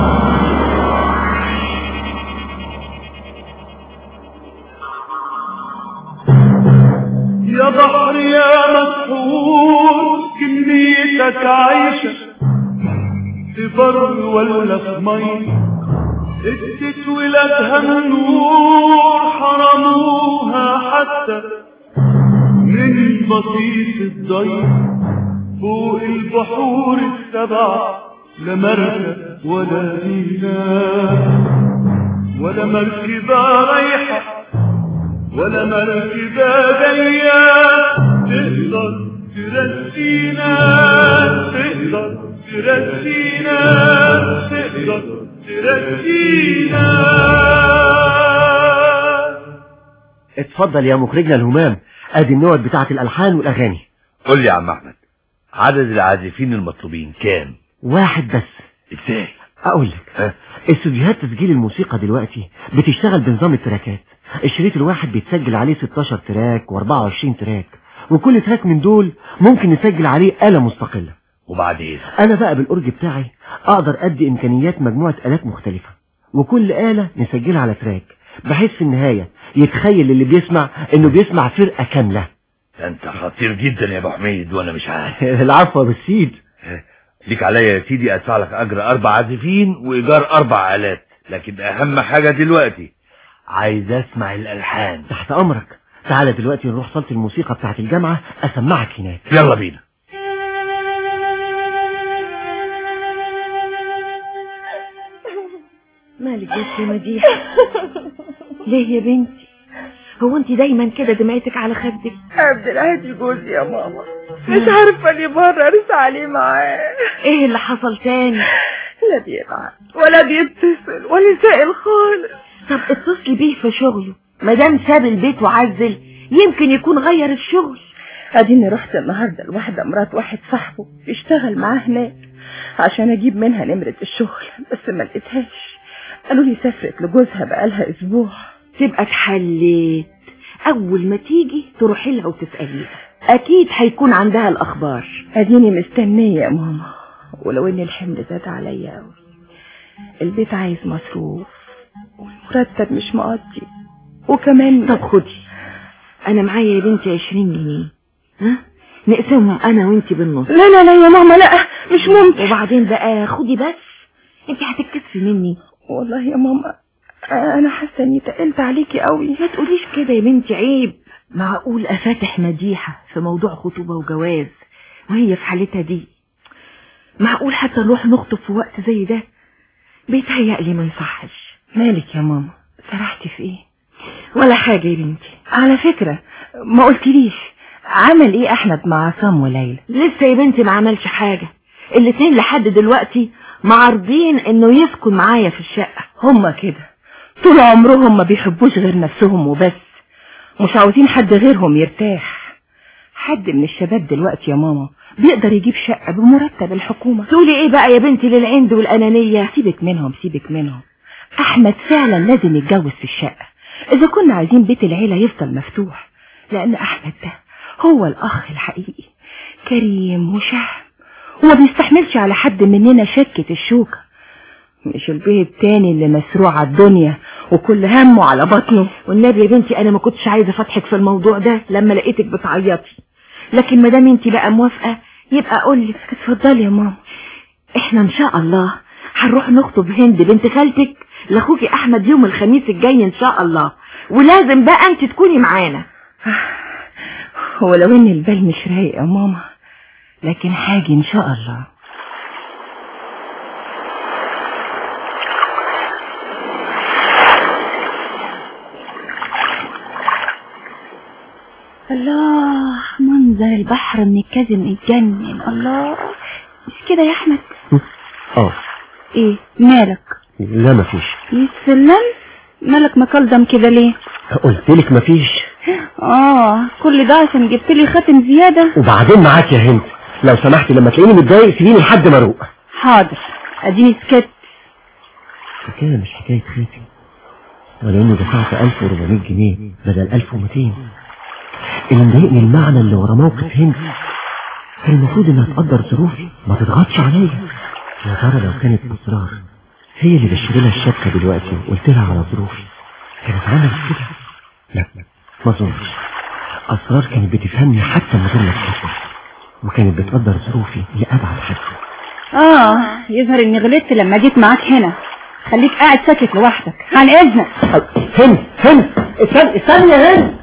يا بحر يا مسحور كميتك عايشة في بر ولا في مي ادت ولادها النور حرموها حتى من بسيط الضي فوق البحور السبع لا مركب ولا دينار ولا مركبة رايحة ولا مركبة جاية تقدر ترسينا تقدر ترسينا تقدر ترسينا اتفضل يا مخرجنا الهمام ادي النوت بتاعت الالحان والاغاني قول لي يا عم احمد عدد العازفين المطلوبين كام واحد بس ازاي اقول لك استوديوهات تسجيل الموسيقى دلوقتي بتشتغل بنظام التراكات الشريط الواحد بيتسجل عليه 16 تراك و24 تراك وكل تراك من دول ممكن نسجل عليه آلة مستقلة وبعدين انا بقى بالأورج بتاعي اقدر ادي امكانيات مجموعة آلات مختلفة وكل آلة نسجلها على تراك بحيث في النهاية يتخيل اللي بيسمع انه بيسمع فرقة كاملة ده انت خطير جدا يا ابو حميد وانا مش عارف العفو يا بالسيد ليك عليا يا سيدي ادفع لك اجر اربع عازفين وايجار اربع الات لكن اهم حاجة دلوقتي عايز اسمع الالحان تحت امرك تعالى دلوقتي نروح صالة الموسيقى بتاعت الجامعة اسمعك هناك يلا بينا مالك بس يا مديحة ليه يا بنتي هو انت دايما كده دمعتك على خدك عبد الهادي جوزي يا ماما مش عارفه ليه بره ارس عليه معاه ايه اللي حصل تاني لا بيبعت ولا بيتصل ولا سائل خالص طب اتصلي بيه في شغله مادام ساب البيت وعزل يمكن يكون غير الشغل اديني رحت النهارده لواحده مرات واحد صاحبه بيشتغل معاه هناك عشان اجيب منها نمره الشغل بس ما لقيتهاش قالوا لي سافرت لجوزها بقالها اسبوع تبقى اتحليت اول ما تيجي تروحي لها وتساليها اكيد هيكون عندها الاخبار اديني مستنيه يا ماما ولو ان الحمل زاد عليا قوي البيت عايز مصروف والمرتب مش مقضي وكمان طب خدي انا معايا يا بنتي عشرين جنيه ها نقسمهم انا وانتي بالنص لا لا لا يا ماما لا مش ممكن وبعدين بقى خدي بس انت هتتكسفي مني والله يا ماما انا حاسه اني تقلت عليكي قوي ما تقوليش كده يا بنتي عيب معقول افاتح مديحة في موضوع خطوبة وجواز وهي في حالتها دي معقول حتى نروح نخطب في وقت زي ده بيتهيألي ما يصحش مالك يا ماما سرحتي في ايه ولا حاجة يا بنتي على فكرة ما قلتليش عمل ايه احمد مع عصام وليلى لسه يا بنتي ما عملش حاجة الاتنين لحد دلوقتي معارضين انه يسكن معايا في الشقة هما كده طول عمرهم ما بيحبوش غير نفسهم وبس مش عاوزين حد غيرهم يرتاح حد من الشباب دلوقتي يا ماما بيقدر يجيب شقة بمرتب الحكومة تقولي ايه بقى يا بنتي للعند والانانية سيبك منهم سيبك منهم احمد فعلا لازم يتجوز في الشقة اذا كنا عايزين بيت العيلة يفضل مفتوح لان احمد ده هو الاخ الحقيقي كريم وشهم وما بيستحملش على حد مننا شكة الشوكة مش البيت التاني اللي مسروع على الدنيا وكل همه على بطنه والنبي يا بنتي انا ما كنتش عايزه افتحك في الموضوع ده لما لقيتك بتعيطي لكن ما دام انت بقى موافقه يبقى اقول لك اتفضلي يا ماما احنا ان شاء الله هنروح نخطب هند بنت خالتك لاخوكي احمد يوم الخميس الجاي ان شاء الله ولازم بقى انت تكوني معانا ولو ان البال مش رايق يا ماما لكن حاجة ان شاء الله الله منظر البحر من الكازم يتجنن الله مش كده يا احمد اه ايه مالك لا مفيش يسلم مالك مكلدم كده ليه قلت لك مفيش اه كل ده عشان جبت لي خاتم زيادة وبعدين معاك يا هند لو سمحتي لما تلاقيني متضايق سيبيني لحد ما اروق حاضر اديني سكت الحكايه مش حكايه خاتم ولا اني دفعت 1400 جنيه بدل 1200 اللي مضايقني المعنى اللي ورا موقف هند كان المفروض انها تقدر ظروفي ما تضغطش عليا يا ترى لو كانت اصرار هي اللي بشتري لها الشبكه دلوقتي وقلت لها على ظروفي كانت عملت كده لا ما اظنش اسرار كانت بتفهمني حتى من غير ما تفهم وكانت بتقدر ظروفي لابعد حد اه يظهر اني غلطت لما جيت معاك هنا خليك قاعد ساكت لوحدك عن اذنك هند هند استنى استنى يا هند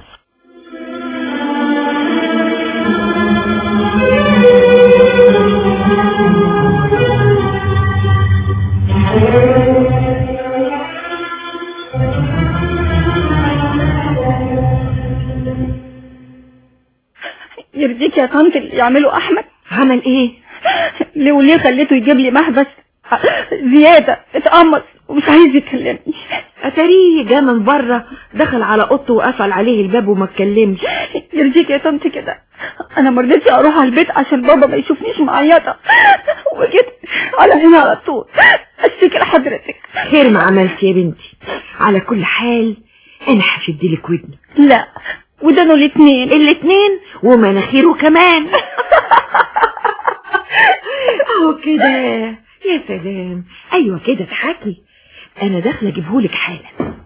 يرضيك يا طنط اللي يعمله احمد عمل ايه ليه وليه خليته يجيب لي محبس زيادة اتقمص ومش عايز يكلمني اتاريه جه من بره دخل على اوضته وقفل عليه الباب وما اتكلمش يرضيك يا طنط كده انا ما رضيتش اروح على البيت عشان بابا ما يشوفنيش معيطه وجيت على هنا على طول اشتكي لحضرتك خير ما عملت يا بنتي على كل حال انا هشدلك ودني لا ودانه الاتنين الاتنين ومناخيره كمان اهو كده يا سلام ايوه كده اضحكي انا داخله اجيبهولك حالا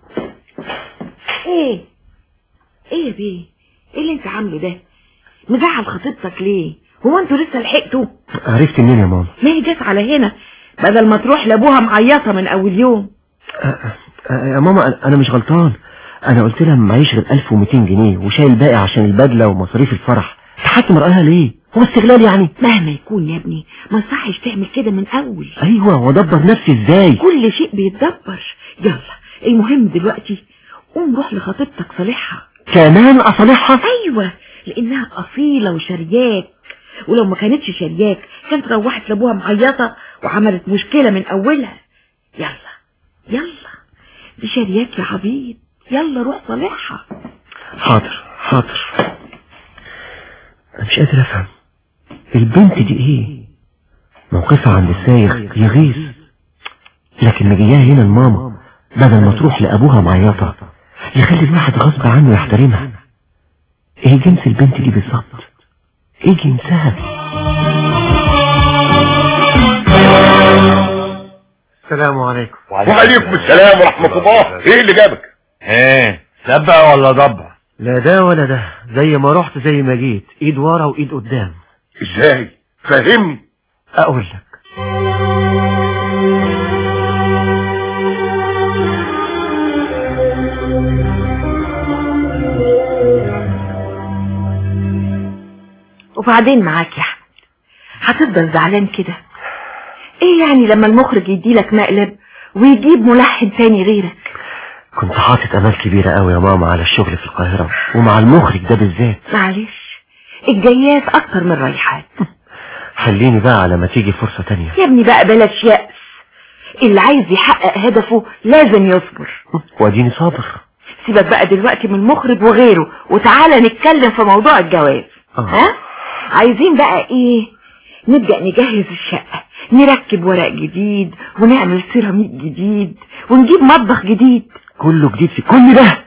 ايه ايه يا بيه ايه اللي انت عامله ده مزعل خطيبتك ليه هو انتوا لسه لحقتوا عرفت منين يا ماما ما هي جت على هنا بدل ما تروح لابوها معيطه من اول يوم أه أه يا ماما أنا- انا مش غلطان انا قلت لها معيش غير 1200 جنيه وشايل باقي عشان البدله ومصاريف الفرح تحكم رايها ليه هو استغلال يعني مهما يكون يا ابني ما يصحش تعمل كده من اول ايوه وادبر نفسي ازاي كل شيء بيتدبر يلا المهم دلوقتي قوم روح لخطيبتك صالحها كمان اصالحها ايوه لانها اصيله وشرياك ولو ما كانتش شرياك كانت روحت لابوها معيطه وعملت مشكله من اولها يلا يلا دي شرياك يا عبيد يلا روح صالحها حاضر حاضر انا مش قادر افهم البنت دي ايه موقفها عند السايغ يغيظ لكن مجياها هنا الماما بدل ما تروح لابوها معيطه يخلي الواحد غصب عنه يحترمها ايه جنس البنت دي بالظبط ايه جنسها السلام عليكم وعليكم السلام ورحمة الله ايه اللي جابك ايه سبع ولا ضبع لا ده ولا ده زي ما رحت زي ما جيت ايد ورا وايد قدام ازاي فهمني اقول لك وبعدين معاك يا احمد هتفضل زعلان كده ايه يعني لما المخرج يديلك مقلب ويجيب ملحن تاني غيرك كنت حاطط امال كبيرة قوي يا ماما على الشغل في القاهرة ومع المخرج ده بالذات معلش الجيات اكتر من الرايحات خليني بقى على ما تيجي فرصة تانية يا ابني بقى بلاش يأس اللي عايز يحقق هدفه لازم يصبر واديني صابر سيبك بقى دلوقتي من المخرج وغيره وتعالى نتكلم في موضوع الجواز ها عايزين بقى ايه نبدأ نجهز الشقة نركب ورق جديد ونعمل سيراميك جديد ونجيب مطبخ جديد كله جديد في كل ده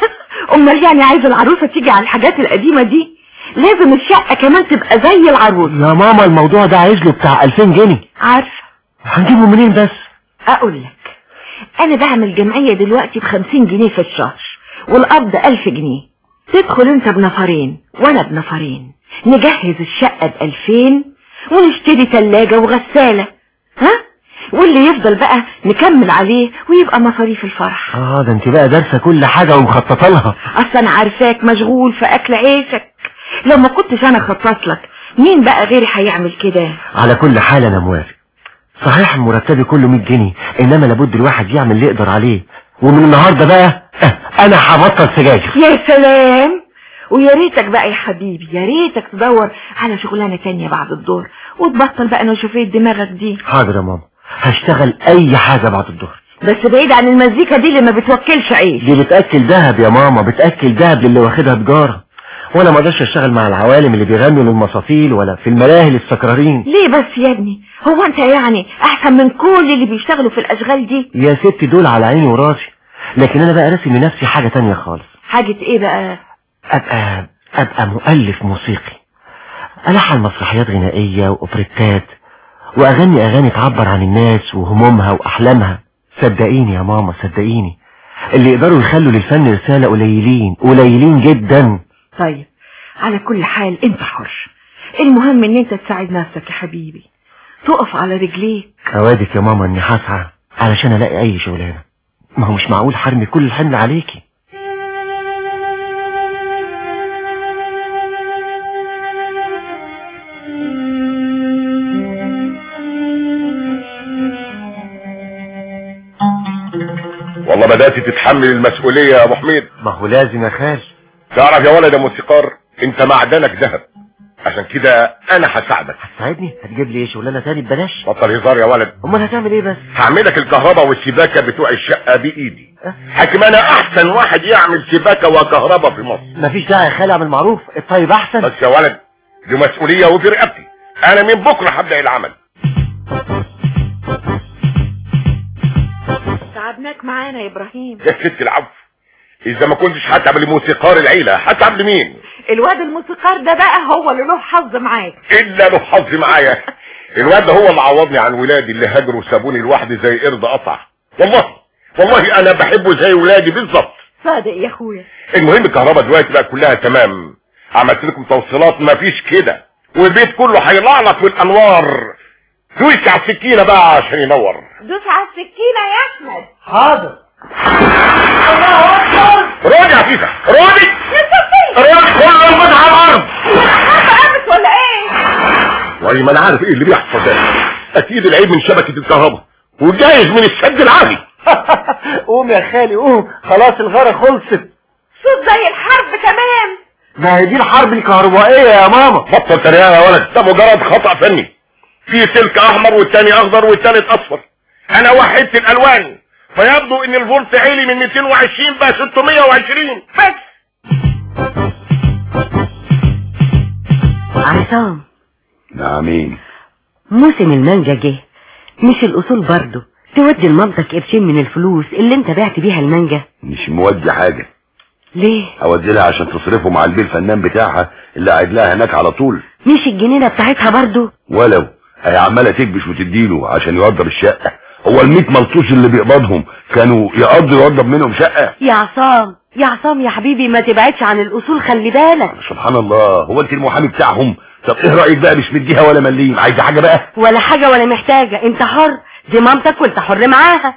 امال يعني عايز العروسة تيجي على الحاجات القديمة دي لازم الشقة كمان تبقى زي العروسة يا ماما الموضوع ده عايز له بتاع 2000 جنيه عارفة هنجيبه منين بس اقول لك انا بعمل جمعية دلوقتي بخمسين جنيه في الشهر والقبض الف جنيه تدخل انت بنفرين وانا بنفرين نجهز الشقة بألفين ونشتري تلاجة وغسالة ها واللي يفضل بقى نكمل عليه ويبقى مصاريف الفرح اه ده انت بقى دارسة كل حاجة ومخططة لها اصلا انا عارفاك مشغول في اكل عيشك لو ما كنتش انا خطط لك مين بقى غيري هيعمل كده على كل حال انا موافق صحيح مرتبي كله 100 جنيه انما لابد الواحد يعمل اللي يقدر عليه ومن النهارده بقى اه انا هبطل سجاير يا سلام ويا ريتك بقى يا حبيبي يا ريتك تدور على شغلانه تانية بعد الظهر وتبطل بقى نشوفيه دماغك دي حاضر يا ماما هشتغل اي حاجة بعد الظهر بس بعيد عن المزيكا دي اللي ما بتوكلش عيش دي بتأكل دهب يا ماما بتأكل دهب للي واخدها تجارة وانا ما اقدرش اشتغل مع العوالم اللي بيغنوا للمصافيل ولا في الملاهي للسكرارين ليه بس يا ابني هو انت يعني احسن من كل اللي بيشتغلوا في الاشغال دي يا ستي دول على عيني وراسي لكن انا بقى راسم لنفسي حاجة تانية خالص حاجة ايه بقى ابقى ابقى مؤلف موسيقي الحن مسرحيات غنائية واوبريتات واغني اغاني تعبر عن الناس وهمومها واحلامها صدقيني يا ماما صدقيني اللي يقدروا يخلوا للفن رسالة قليلين قليلين جدا طيب على كل حال انت حر المهم ان انت تساعد نفسك يا حبيبي تقف على رجليك اوعدك يا ماما اني هسعى علشان الاقي اي شغلانة ما هو مش معقول حرمي كل الحمل عليكي والله بدأت تتحمل المسؤولية يا ابو حميد ما هو لازم يا خال تعرف يا ولد يا موسيقار انت معدنك ذهب عشان كده انا هساعدك هتساعدني هتجيب لي ايه شغلانة تاني ببلاش بطل هزار يا ولد امال هتعمل ايه بس هعملك الكهرباء والسباكة بتوع الشقة بايدي حكم انا احسن واحد يعمل سباكة وكهرباء في مصر مفيش داعي يا خالي اعمل معروف الطيب احسن بس يا ولد دي مسؤولية وفي رقبتي انا من بكرة هبدأ العمل تعبناك معانا يا ابراهيم يا ست العفو اذا ما كنتش هتعب لموسيقار العيلة هتعب لمين الواد الموسيقار ده بقى هو اللي له حظ معاك الا له حظ معايا الواد ده هو اللي عوضني عن ولادي اللي هاجروا وسابوني لوحدي زي قرد قطع والله والله انا بحبه زي ولادي بالظبط صادق يا اخويا المهم الكهرباء دلوقتي بقى كلها تمام عملت لكم توصيلات مفيش كده والبيت كله هيلعلق بالانوار دوس على السكينه بقى عشان ينور دوس على السكينة يا احمد حاضر رودي يا فيفا رودي رودي كل البيت على الارض قامت ولا ايه والله ما انا عارف ايه اللي بيحصل ده اكيد العيب من شبكه الكهرباء وجايز من السد العالي قوم يا خالي قوم خلاص الغارة خلصت صوت زي الحرب تمام ما هي دي الحرب الكهربائية يا ماما بطل تريقه يا ولد ده مجرد خطأ فني في سلك احمر والتاني اخضر والتالت اصفر انا وحدت الالوان فيبدو ان الفولت عالي من 220 بقى 620 بس عصام نعمين موسم المانجا جه مش الاصول برضه تودي لمامتك قرشين من الفلوس اللي انت بعت بيها المانجا مش مودي حاجة ليه اودي لها عشان تصرفه مع البيه الفنان بتاعها اللي قاعد لها هناك على طول مش الجنينة بتاعتها برضه ولو هي عمالة تكبش وتديله عشان يوضب الشقة هو الميت ملطوش اللي بيقبضهم كانوا يقضوا يوضب منهم شقة يا عصام يا عصام يا حبيبي ما تبعدش عن الاصول خلي بالك سبحان الله هو انت المحامي بتاعهم طب ايه رأيك بقى مش مديها ولا مليم عايزة حاجة بقى ولا حاجة ولا محتاجة انت حر دي مامتك وانت حر معاها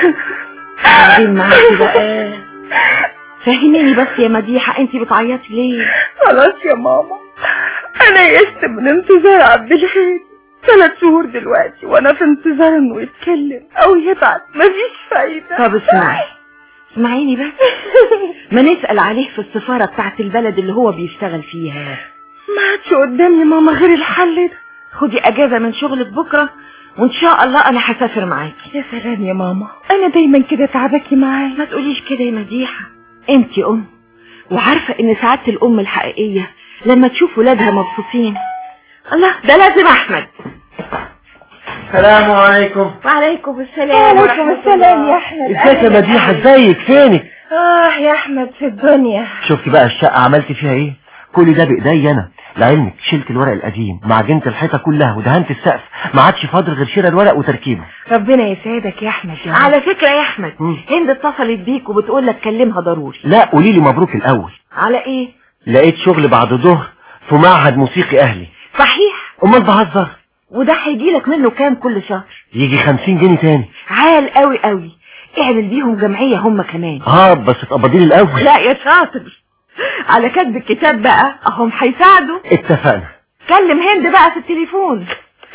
بعدين معاكي بقى فهميني بس يا مديحة انت بتعيطي ليه خلاص يا ماما انا يئست من انتظار عبد الحميد ثلاث شهور دلوقتي وانا في انتظار انه يتكلم او يبعت مفيش فايدة طب اسمعي اسمعيني بس ما نسأل عليه في السفارة بتاعت البلد اللي هو بيشتغل فيها ما عادش قدامي ماما غير الحل ده خدي اجازة من شغلك بكرة وان شاء الله انا هسافر معاكي يا سلام يا ماما انا دايما كده تعبكي معايا ما تقوليش كده يا مديحة انت ام وعارفة ان سعادة الام الحقيقية لما تشوف ولادها مبسوطين الله ده لازم احمد السلام عليكم وعليكم السلام وعليكم السلام يا احمد ازيك يا مديحة ازيك فينك اه يا احمد في الدنيا شفتي بقى الشقة عملت فيها ايه كل ده بايدي انا لعلمك شلت الورق القديم معجنت الحيطة كلها ودهنت السقف ما عادش فاضل غير شراء الورق وتركيبه ربنا يسعدك يا احمد يا على فكرة يا احمد هند اتصلت بيك وبتقول لك كلمها ضروري لا قولي لي مبروك الاول على ايه لقيت شغل بعد ظهر في معهد موسيقي اهلي صحيح امال بهزر وده هيجي لك منه كام كل شهر يجي خمسين جنيه تاني عال قوي قوي اعمل بيهم جمعية هم كمان اه بس تقبضي لي الاول لا يا شاطر على كتب الكتاب بقى اهم هيساعدوا اتفقنا كلم هند بقى في التليفون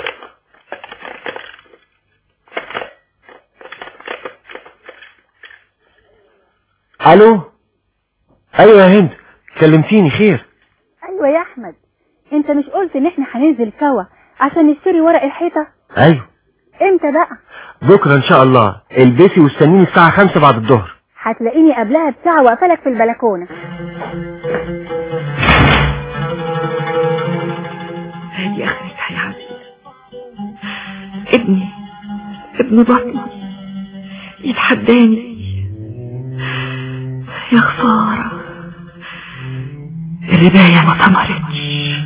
الو ايوه يا هند كلمتيني خير ايوه يا احمد انت مش قلت ان احنا هننزل سوا عشان نشتري ورق الحيطة ايوه امتى بقى بكره ان شاء الله البسي واستنيني الساعه خمسة بعد الظهر هتلاقيني قبلها بساعة واقفلك في البلكونة هذه اخرتها يا عزيز ابني ابن بطني يتحداني يا خسارة الرباية ما ثمرتش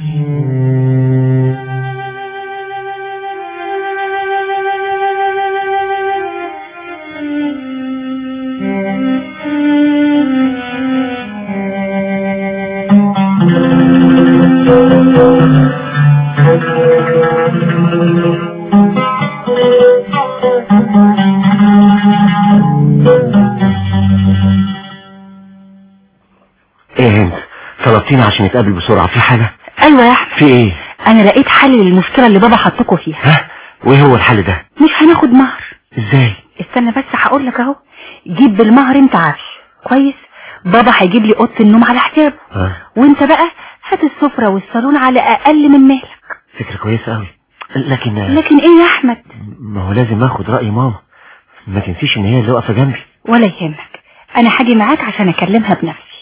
ايه يا هند طلبتيني عشان نتقابل بسرعه في حاجه ايوه يا احمد في ايه انا لقيت حل للمشكلة اللي بابا حطكوا فيها ها وايه هو الحل ده مش هناخد مهر ازاي استنى بس هقول لك اهو جيب بالمهر انت عفش كويس بابا هيجيب لي اوضه النوم على حسابه ها وانت بقى هات السفرة والصالون على اقل من مالك فكره كويسه قوي لكن لكن ايه يا احمد ما هو لازم اخد راي ماما ما تنسيش ان هي اللي واقفه جنبي ولا يهمك انا هاجي معاك عشان اكلمها بنفسي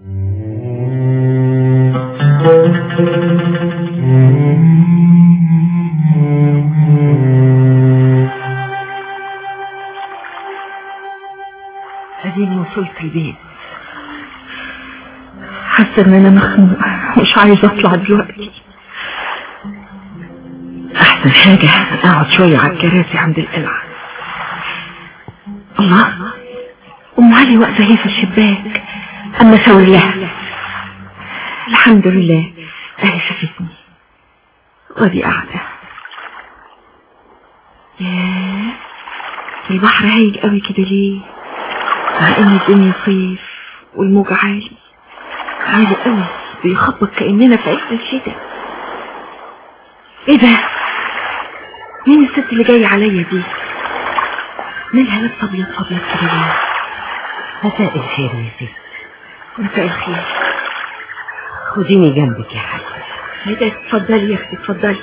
اديني وصلت البيت حاسه ان انا مخنوقه مش عايزه اطلع دلوقتي احسن حاجه اقعد شويه على الكراسي عند القلعه الله ام علي واقفه هي في الشباك اما اشاور لها الحمد لله اهي شافتني وادي قاعده ياه البحر هايج قوي كده ليه مع ان الدنيا صيف والموج عالي عالي قوي بيخبط كأننا في عز الشتاء ايه ده مين الست اللي جاية عليا دي مالها لابسه ابيض ابيض كده ليه مساء الخير يا ست مساء الخير خديني جنبك يا حاج ايه ده اتفضلي يا اختي اتفضلي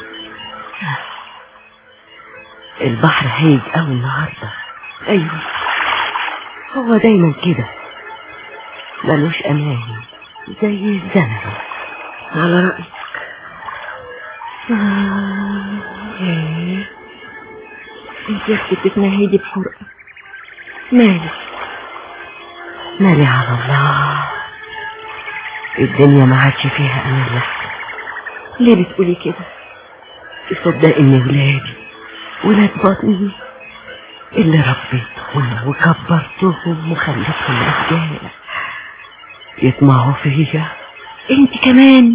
البحر هايج قوي النهارده ايوه هو دايما كده ملوش امان زي الزمن على رأيك آه، ياه. انت يا اختي بتتنهدي بحرقة مالك مالي على الله الدنيا ما عادش فيها امان لحظة ليه بتقولي كده تصدق ان ولادي ولاد بطني اللي ربيتهم وكبرتهم وخليتهم رجاله يطمعوا فيا انت كمان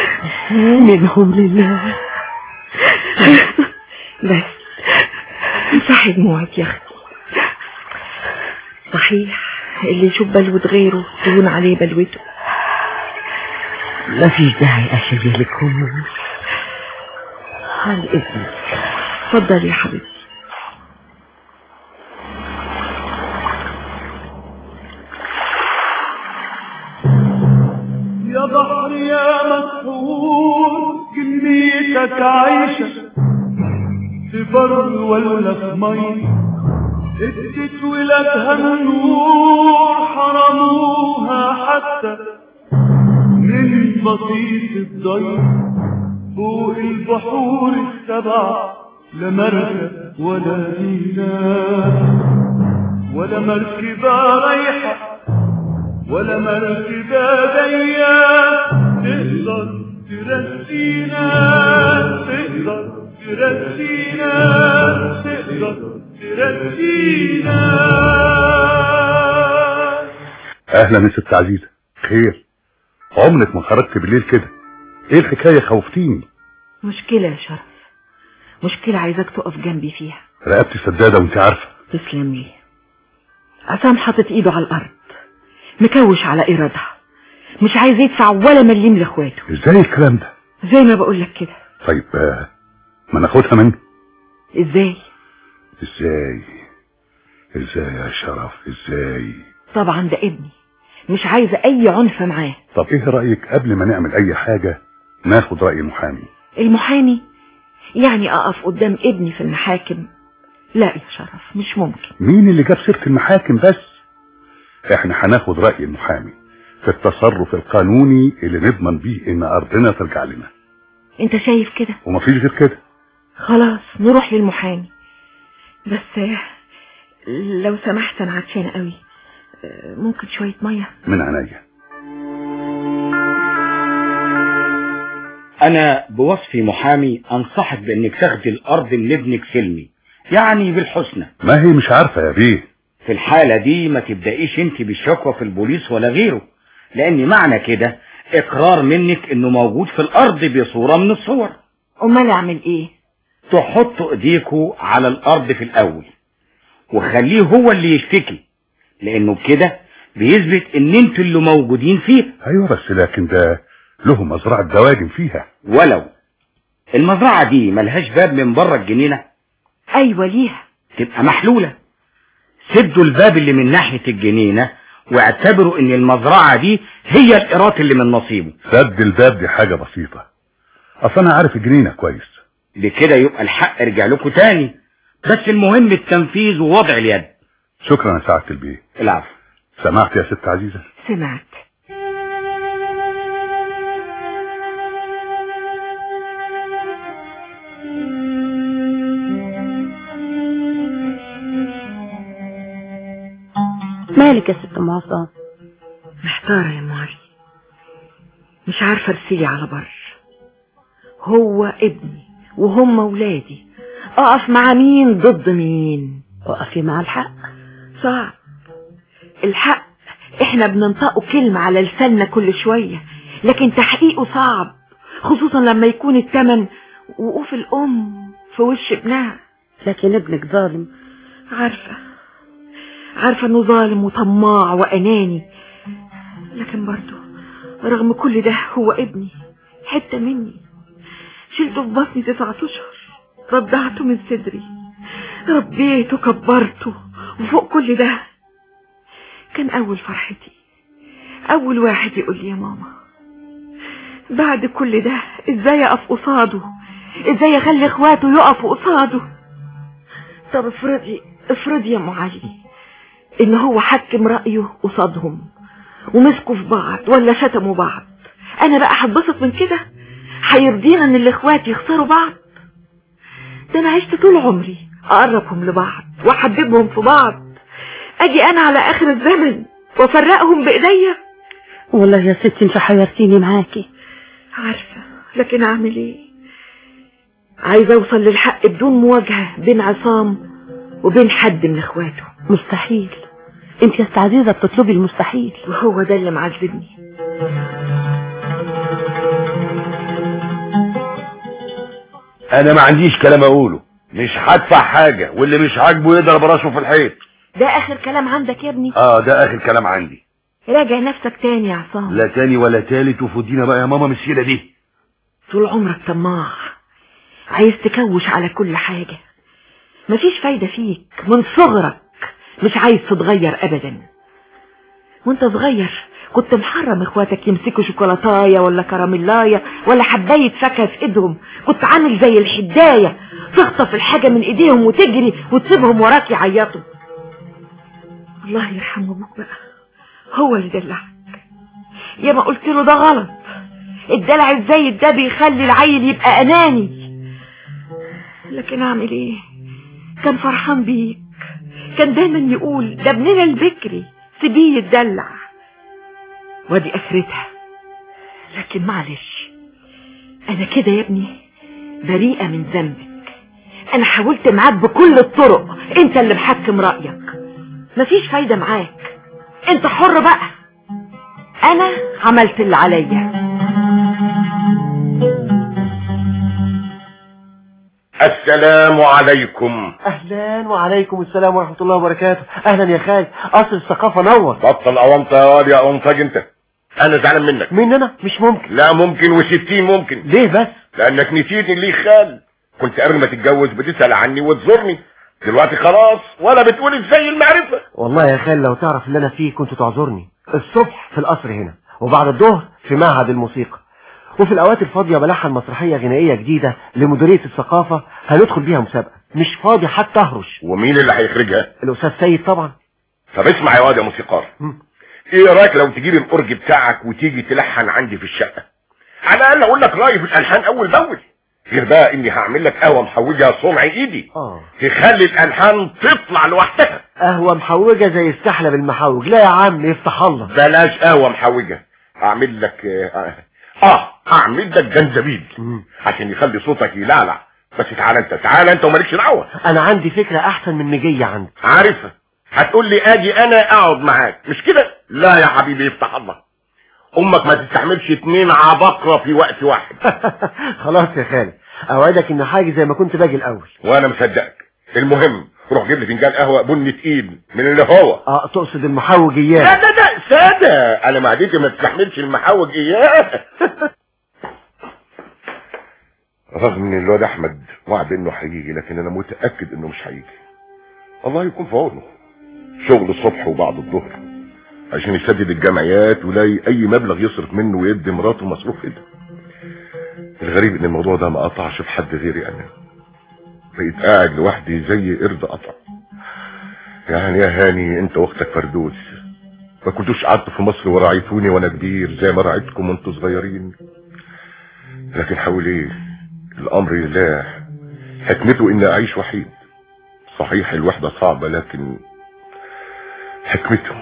منهم لله بس امسحي دموعك يا اختي صحيح اللي يشوف بلوة غيره تهون عليه بلوته ما فيش داعي اشيلك همومي على اذنك اتفضلي يا حبيبتي يا بحر يا مسحور كميتك عايشة في بر ولا في مي ادت ولادها النور حرموها حتى من بسيط الضي فوق البحور السبع لا مركب ولا ميناء ولا مركبة رايحة ولا مركبة جاية تقدر ترسينا تقدر ترسينا تقدر ترسينا اهلا يا ست عزيزة خير عمرك ما خرجت بالليل كده ايه الحكاية خوفتيني مشكلة يا شرف مشكلة عايزاك تقف جنبي فيها رقبتي سدادة وانت عارفة تسلم لي عصام حاطط ايده على الارض مكوش على ايرادها مش عايز يدفع ولا مليم لاخواته ازاي الكلام ده زي ما بقول لك كده طيب آه، ما ناخدها منه ازاي ازاي ازاي يا شرف ازاي طبعا ده ابني مش عايزه اي عنف معاه طب ايه رأيك قبل ما نعمل اي حاجة ناخد رأي المحامي المحامي يعني اقف قدام ابني في المحاكم لا يا شرف مش ممكن مين اللي جاب سيرة المحاكم بس احنا هناخد رأي المحامي في التصرف القانوني اللي نضمن بيه ان ارضنا ترجع لنا انت شايف كده ومفيش غير كده خلاص نروح للمحامي بس آه، لو سمحت انا عطشانه قوي آه، ممكن شويه ميه من عينيا انا بوصفي محامي انصحك بانك تاخدي الارض من ابنك سلمي يعني بالحسنى ما هي مش عارفة يا بيه في الحالة دي ما تبدأيش انت بالشكوى في البوليس ولا غيره لان معنى كده اقرار منك انه موجود في الارض بصورة من الصور امال اعمل ايه تحطوا ايديكوا على الارض في الاول وخليه هو اللي يشتكي لانه بكده بيثبت ان انتوا اللي موجودين فيه ايوه بس لكن ده له مزرعة دواجن فيها ولو المزرعة دي ملهاش باب من بره الجنينة ايوه ليها تبقى محلولة سدوا الباب اللي من ناحية الجنينة واعتبروا ان المزرعة دي هي القراط اللي من نصيبه سد الباب دي حاجة بسيطة اصل انا عارف الجنينة كويس بكده يبقى الحق رجع لكم تاني بس المهم التنفيذ ووضع اليد شكرا يا سعادة البيه العفو سمعت يا ست عزيزة سمعت مالك يا ست ام عصام محتارة يا ام علي مش عارفة ارسلي على بر هو ابني وهم ولادي اقف مع مين ضد مين وقفي مع الحق صعب الحق احنا بننطقه كلمة على لساننا كل شوية لكن تحقيقه صعب خصوصا لما يكون التمن وقوف الام في وش ابنها لكن ابنك ظالم عارفة عارفة انه ظالم وطماع واناني لكن برضه رغم كل ده هو ابني حتة مني شلته في بطني تسعة اشهر رضعته من صدري ربيته كبرته وفوق كل ده كان اول فرحتي اول واحد يقول لي يا ماما بعد كل ده ازاي اقف قصاده ازاي اخلي اخواته يقفوا قصاده طب افرضي افرضي يا ام علي ان هو حكم رأيه قصادهم ومسكوا في بعض ولا شتموا بعض انا بقى هتبسط من كده هيرضينا ان الاخوات يخسروا بعض ده انا عشت طول عمري اقربهم لبعض واحببهم في بعض اجي انا على اخر الزمن وافرقهم بايديا والله يا ستي انت حيرتيني معاكي عارفة لكن اعمل ايه عايزة اوصل للحق بدون مواجهة بين عصام وبين حد من اخواته مستحيل انت يا ست عزيزة بتطلبي المستحيل وهو ده اللي معذبني انا ما عنديش كلام اقوله مش هدفع حاجة واللي مش عاجبه يضرب راسه في الحيط ده اخر كلام عندك يا ابني اه ده اخر كلام عندي راجع نفسك تاني يا عصام لا تاني ولا تالت وفدينا بقى يا ماما من السيرة دي طول عمرك طماع عايز تكوش على كل حاجة مفيش فايدة فيك من صغرك مش عايز تتغير ابدا وانت صغير كنت محرم اخواتك يمسكوا شوكولاتايه ولا كراميلايه ولا حبايه فاكهه في ايدهم كنت عامل زي الحدايه تخطف الحاجه من ايديهم وتجري وتسيبهم وراك يعيطوا الله يرحم ابوك بقى هو اللي دلعك يا ما قلت له ده غلط الدلع الزايد ده بيخلي العيل يبقى اناني لكن اعمل ايه كان فرحان بيك كان دايما يقول ده ابننا البكري سيبيه يتدلع وادي اخرتها لكن معلش انا كده يا ابني بريئة من ذنبك انا حاولت معاك بكل الطرق انت اللي محكم رأيك مفيش فايدة معاك انت حر بقى انا عملت اللي عليا السلام عليكم اهلا وعليكم السلام ورحمة الله وبركاته اهلا يا خالد اصل الثقافة نور بطل اونطة يا واد يا انطاج انت انا زعلان منك مننا مش ممكن لا ممكن وستين ممكن ليه بس لانك نسيتني ليه خال كنت قبل ما تتجوز بتسأل عني وتزورني دلوقتي خلاص ولا بتقول ازاي المعرفة والله يا خال لو تعرف اللي انا فيه كنت تعذرني الصبح في القصر هنا وبعد الظهر في معهد الموسيقى وفي الاوقات الفاضية بلحن مسرحية غنائية جديدة لمديرية الثقافة هندخل بيها مسابقة مش فاضي حتى اهرش ومين اللي هيخرجها الاستاذ سيد طبعا طب اسمع يا واد يا موسيقار ايه رايك لو تجيب الاورج بتاعك وتيجي تلحن عندي في الشقة على الاقل اقول لك رايي في الالحان اول باول غير بقى اني هعمل لك قهوه محوجه صنع ايدي اه تخلي الالحان تطلع لوحدها قهوة محوجة زي السحلب المحوج لا يا عم يفتح الله بلاش قهوه محوجه هعمل لك اه, آه هعمل لك جنزبيل عشان يخلي صوتك يلعلع بس تعالى انت تعالى انت ومالكش دعوه انا عندي فكرة احسن من مجية عندي عارفها هتقول لي اجي انا اقعد معاك مش كده لا يا حبيبي يفتح الله امك ما تستحملش اتنين عبقرة في وقت واحد خلاص يا خالد اوعدك ان حاجة زي ما كنت باجي الاول وانا مصدقك المهم روح جيب لي فنجان قهوه بني تقيل من اللي هو اه تقصد المحوج اياه لا لا لا ساده انا معدتي ما تستحملش المحوج اياه رغم ان الواد احمد وعد انه هيجي لكن انا متاكد انه مش هيجي الله يكون في عونه شغل الصبح وبعد الظهر عشان يسدد الجمعيات ولاقي اي مبلغ يصرف منه ويدي مراته مصروف ايده الغريب ان الموضوع ده ما قطعش في حد غيري انا بقيت قاعد لوحدي زي قرد قطع يعني يا هاني انت واختك فردوس ما كنتوش قعدتوا في مصر وراعيتوني وانا كبير زي ما راعيتكم وانتوا صغيرين لكن حاول ايه الامر لله حكمته اني اعيش وحيد صحيح الوحدة صعبة لكن حكمته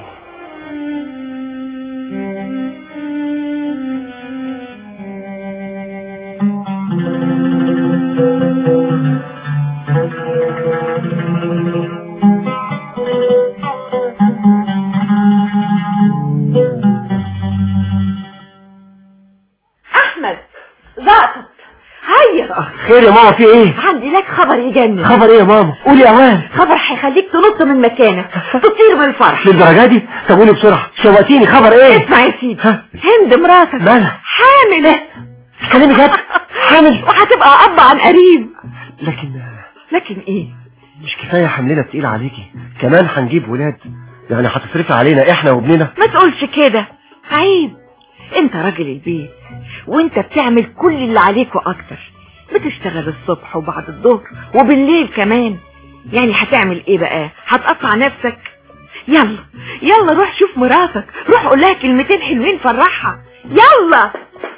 احمد زقطت هيا خير يا ماما في ايه عندي لك خبر يجنن خبر ايه يا ماما قولي يا اوان خبر هيخليك تنط من مكانك تطير من الفرح للدرجة دي طب قولي بسرعة شوقتيني خبر ايه اسمع يا سيدي هند مراتك مالها حامل تكلمي جد حامل وهتبقى اب عن قريب لكن لكن ايه مش كفاية حملنا تقيل عليكي كمان هنجيب ولاد يعني هتصرفي علينا احنا وابننا ما تقولش كده عيب انت راجل البيت وانت بتعمل كل اللي عليك واكتر بتشتغل الصبح وبعد الظهر وبالليل كمان يعني هتعمل ايه بقى هتقطع نفسك يلا يلا روح شوف مراتك روح قول لها كلمتين حلوين فرحها يلا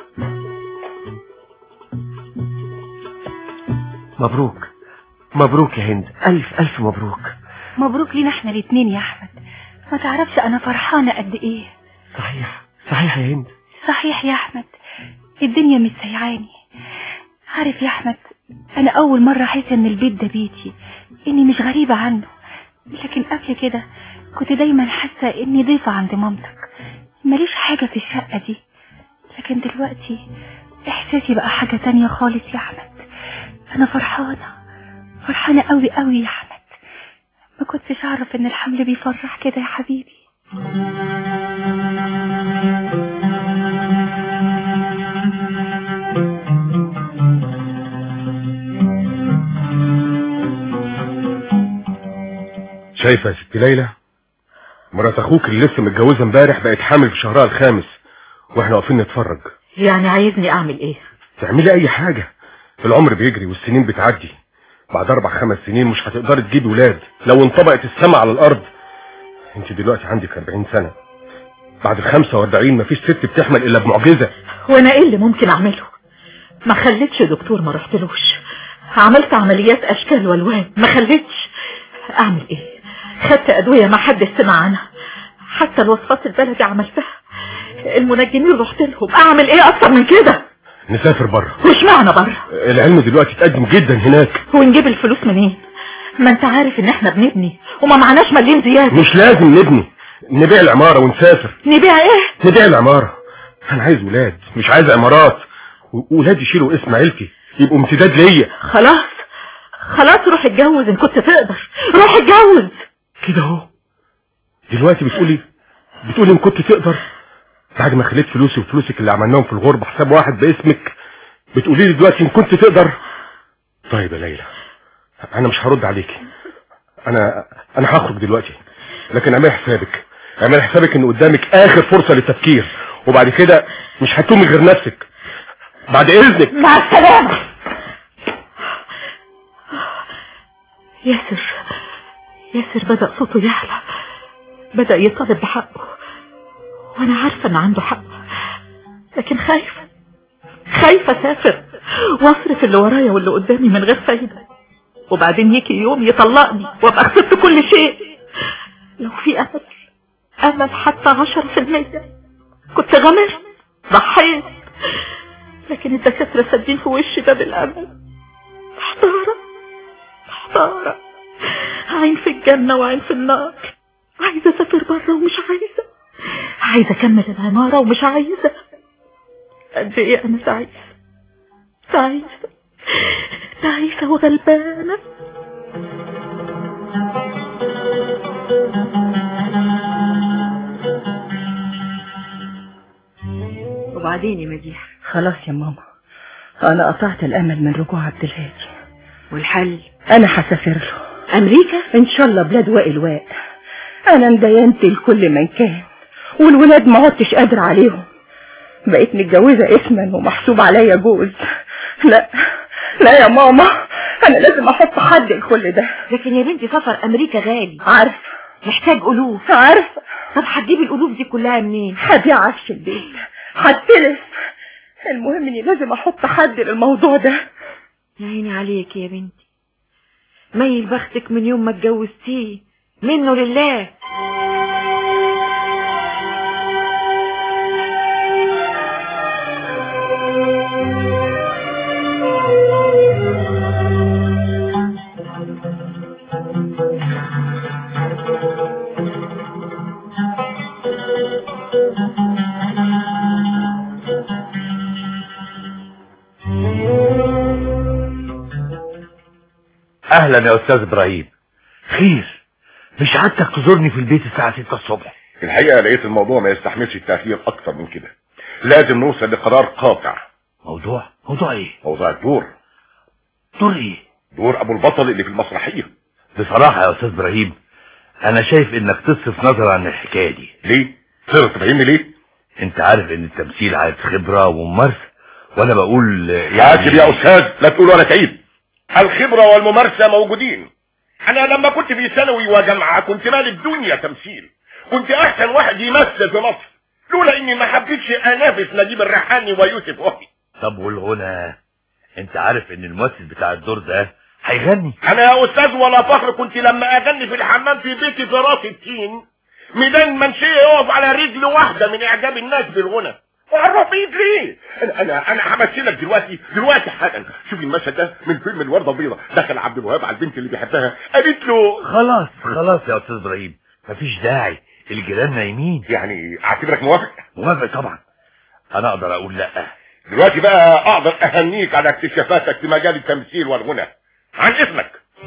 مبروك مبروك يا هند الف الف مبروك مبروك لينا احنا الاتنين يا احمد ما تعرفش انا فرحانة قد ايه صحيح صحيح يا هند صحيح يا احمد الدنيا مش سيعاني عارف يا احمد انا اول مرة احس ان البيت ده بيتي اني مش غريبة عنه لكن قبل كده كنت دايما حاسة اني ضيفة عند مامتك ماليش حاجة في الشقة دي لكن دلوقتي احساسي بقى حاجة تانية خالص يا احمد انا فرحانة فرحانة قوي قوي يا احمد ما كنتش اعرف ان الحمل بيفرح كده يا حبيبي شايفه يا ست ليلى مرات اخوك اللي لسه متجوزه امبارح بقت حامل في شهرها الخامس واحنا واقفين نتفرج يعني عايزني اعمل ايه تعملي اي حاجه العمر بيجري والسنين بتعدي بعد اربع خمس سنين مش هتقدري تجيبي ولاد لو انطبقت السما على الارض انت دلوقتي عندك 40 سنه بعد ال 45 مفيش ست بتحمل الا بمعجزه وانا ايه اللي ممكن اعمله ما خليتش دكتور ما رحتلوش عملت عمليات اشكال والوان ما خليتش اعمل ايه خدت ادويه ما حدش سمع عنها حتى الوصفات البلدي عملتها المنجمين رحت لهم اعمل ايه اكتر من كده نسافر بره وش معنى بره العلم دلوقتي اتقدم جدا هناك ونجيب الفلوس منين ما انت عارف ان احنا بنبني وما معناش مليم زياده مش لازم نبني نبيع العماره ونسافر نبيع ايه نبيع العماره انا عايز ولاد مش عايز عمارات و- ولاد يشيلوا اسم عيلتي يبقوا امتداد ليا خلاص خلاص روح اتجوز ان كنت تقدر روح اتجوز كده اهو دلوقتي بتقولي بتقولي ان كنت تقدر بعد ما خليت فلوسي وفلوسك اللي عملناهم في الغربة حساب واحد باسمك بتقولي لي دلوقتي ان كنت تقدر طيب يا ليلى انا مش هرد عليكي انا انا هخرج دلوقتي لكن اعملي حسابك اعملي حسابك ان قدامك اخر فرصة للتفكير وبعد كده مش هتلومي غير نفسك بعد اذنك مع السلامة ياسر ياسر بدأ صوته يعلى بدأ يطالب بحقه وانا عارفة ان عنده حق لكن خايفة خايفة اسافر واصرف اللي ورايا واللي قدامي من غير فايدة وبعدين يجي يوم يطلقني وابقى خسرت كل شيء لو في امل امل حتى عشرة في المية كنت غمرت ضحيت لكن الدكاترة سادين في وشي باب الامل محتارة محتارة عين في الجنة وعين في النار عايزة اسافر بره ومش عايزة عايزة اكمل العمارة ومش عايزة قد ايه انا تعيسة تعيسة تعيسة وغلبانة وبعدين يا مديح خلاص يا ماما انا قطعت الامل من رجوع عبد الهادي والحل انا هسافر له امريكا ان شاء الله بلاد واقل واق انا اندينت لكل من كان والولاد ما عدتش قادر عليهم بقيت متجوزة اسما ومحسوب عليا جوز لا لا يا ماما انا لازم احط حد لكل ده لكن يا بنتي سفر امريكا غالي عارفه محتاج الوف عارفه طب هتجيبي الالوف دي كلها منين هبيع عفش البيت هتلف المهم اني لازم احط حد للموضوع ده يا عيني عليك يا بنتي ميل بختك من يوم ما اتجوزتيه منه لله اهلا يا استاذ ابراهيم خير مش عادتك تزورني في البيت الساعة 6 الصبح الحقيقة لقيت الموضوع ما يستحملش التأخير أكتر من كده لازم نوصل لقرار قاطع موضوع موضوع ايه موضوع الدور دور ايه دور أبو البطل اللي في المسرحية بصراحة يا استاذ ابراهيم انا شايف انك تصرف نظر عن الحكاية دي ليه تقدر تفهمني ليه انت عارف ان التمثيل عايز خبرة وممارسة وانا بقول يعني حاسب يا أستاذ لا تقول ولا تعيد الخبرة والممارسة موجودين أنا لما كنت في ثانوي وجامعة كنت مالي الدنيا تمثيل كنت أحسن واحد يمثل في مصر لولا إني ما حبيتش أنافس نجيب الريحاني ويوسف وهبي طب والغنى انت عارف ان الممثل بتاع الدور ده هيغني انا يا استاذ ولا فخر كنت لما اغني في الحمام في بيتي في راس التين ميدان منشيه يقف على رجل واحده من اعجاب الناس بالغنى وهنروح بعيد ليه انا انا انا همثلك دلوقتي دلوقتي حالا شوفي المشهد ده من فيلم الورده البيضاء دخل عبد الوهاب على البنت اللي بيحبها قالت له خلاص خلاص يا استاذ ابراهيم مفيش داعي الجيران نايمين يعني اعتبرك موافق موافق طبعا انا اقدر اقول لا دلوقتي بقى اقدر اهنيك على اكتشافاتك في مجال التمثيل والغنى عن اسمك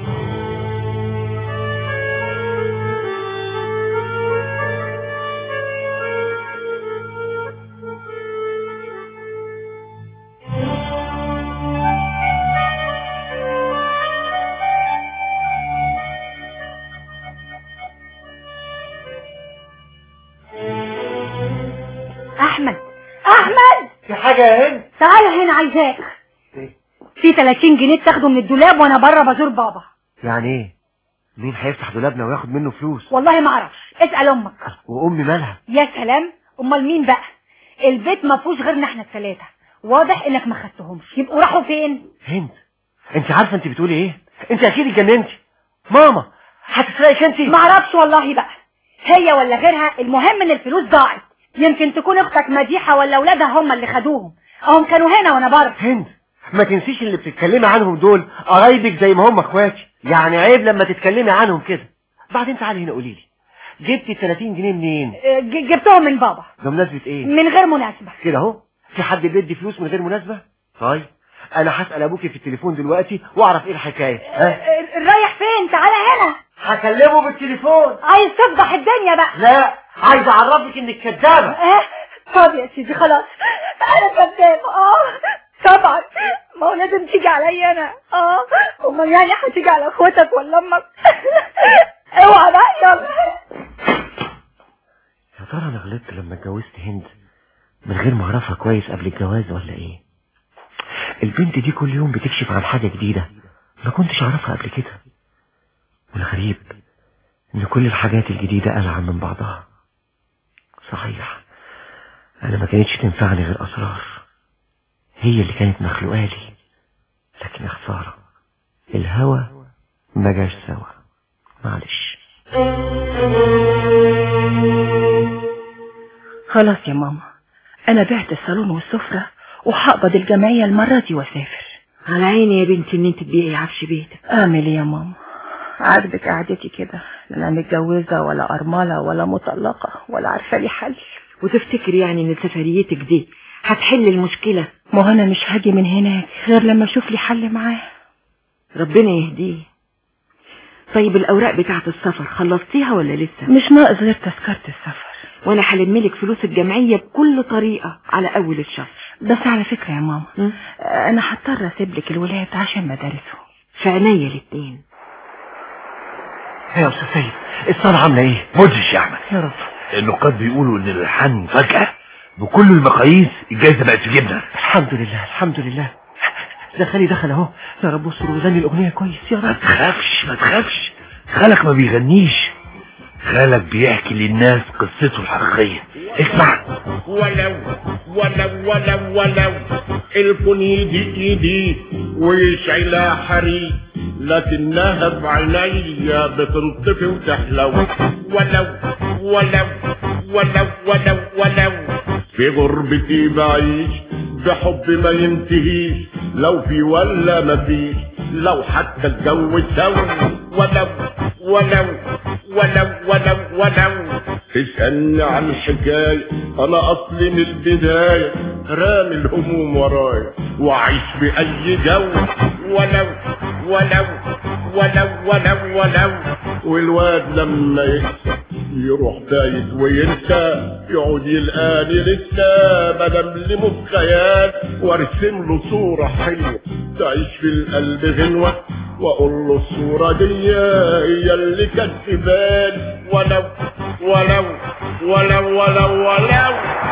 تعالى هنا عايزاك في 30 جنيه تاخده من الدولاب وانا بره بزور بابا يعني ايه مين هيفتح دولابنا وياخد منه فلوس والله ما اعرفش اسال امك وامي مالها يا سلام امال مين بقى البيت ما فيهوش غيرنا احنا الثلاثه واضح انك ما خدتهمش يبقوا راحوا فين هند انت عارفه انت بتقولي ايه انت اكيد اتجننتي ماما هتسرقك انت ما اعرفش والله بقى هي ولا غيرها المهم ان الفلوس ضاعت يمكن تكون اختك مديحه ولا اولادها هم اللي خدوهم اهم كانوا هنا وانا بره هند ما تنسيش اللي بتتكلمي عنهم دول قرايبك زي ما هم اخواتي يعني عيب لما تتكلمي عنهم كده بعدين تعالي هنا قولي لي جبتي 30 جنيه منين اه، ج- جبتهم من بابا بمناسبه ايه من غير مناسبه كده اهو في حد بيدي فلوس من غير مناسبه طيب انا هسال ابوكي في التليفون دلوقتي واعرف ايه الحكايه ها اه، رايح فين تعالى هنا هكلمه بالتليفون عايز تفضح الدنيا بقى لا عايز اعرفك انك كدابه اه طب يا سيدي خلاص انا كذاب اه طبعا ما هو لازم تيجي عليا انا اه امال يعني هتيجي على اخواتك ولا امك اوعى بقى يلا يا ترى انا غلطت لما اتجوزت هند من غير ما اعرفها كويس قبل الجواز ولا ايه البنت دي كل يوم بتكشف عن حاجة جديدة ما كنتش اعرفها قبل كده والغريب ان كل الحاجات الجديدة ألعن من بعضها صحيح انا ما كانتش تنفعني غير اسرار هي اللي كانت مخلوقالي لكن يا خسارة الهوى ما جاش سوا معلش خلاص يا ماما انا بعت الصالون والسفرة وهقبض الجمعية المرة دي واسافر على عيني يا بنتي ان انت تبيعي عفش بيتك اعمل ايه يا ماما عاجبك قعدتي كده لا انا متجوزة ولا ارملة ولا مطلقة ولا عارفة لي حل وتفتكري يعني ان سفريتك دي هتحل المشكلة ما هو انا مش هاجي من هناك غير لما اشوف لي حل معاه ربنا يهديه طيب الاوراق بتاعت السفر خلصتيها ولا لسه مش ناقص غير تذكرة السفر وانا هلملك فلوس الجمعية بكل طريقة على اول الشهر بس على فكرة يا ماما انا هضطر اسيب لك الولاد عشان مدارسهم في عينيا الاتنين يا استاذ سيد الصالة عاملة ايه مدهش يا احمد يا رب النقاد بيقولوا ان الريحان فجأة بكل المقاييس الجايزة بقت في جيبنا الحمد لله الحمد لله دخلي دخل اهو يا رب استر وغني الاغنية كويس يا ما رب تخافش ما تخافش خالك ما بيغنيش خالك بيحكي للناس قصته الحقيقية اسمع ولو ولو ولو ولو الكون يدي ايدي ويشعل حريق لكنها بعينيا بتنطفي وتحلو ولو ولو ولو ولو ولو في غربتي بعيش بحب ما ينتهيش لو في ولا ما فيش لو حتى الجو سوي ولو ولو ولو ولو ولو تسألني عن الحكاية أنا أصلي من البداية رامي الهموم ورايا وأعيش بأي جو ولو ولو ولو ولو ولو والواد لما يكسر يروح بايت وينسى يقعد يلقاني لسه بلملمه في خيال وارسم له صورة حلوة تعيش في القلب غنوة واقول له الصورة دي هي اللي كانت في بالي ولو ولو ولو ولو ولو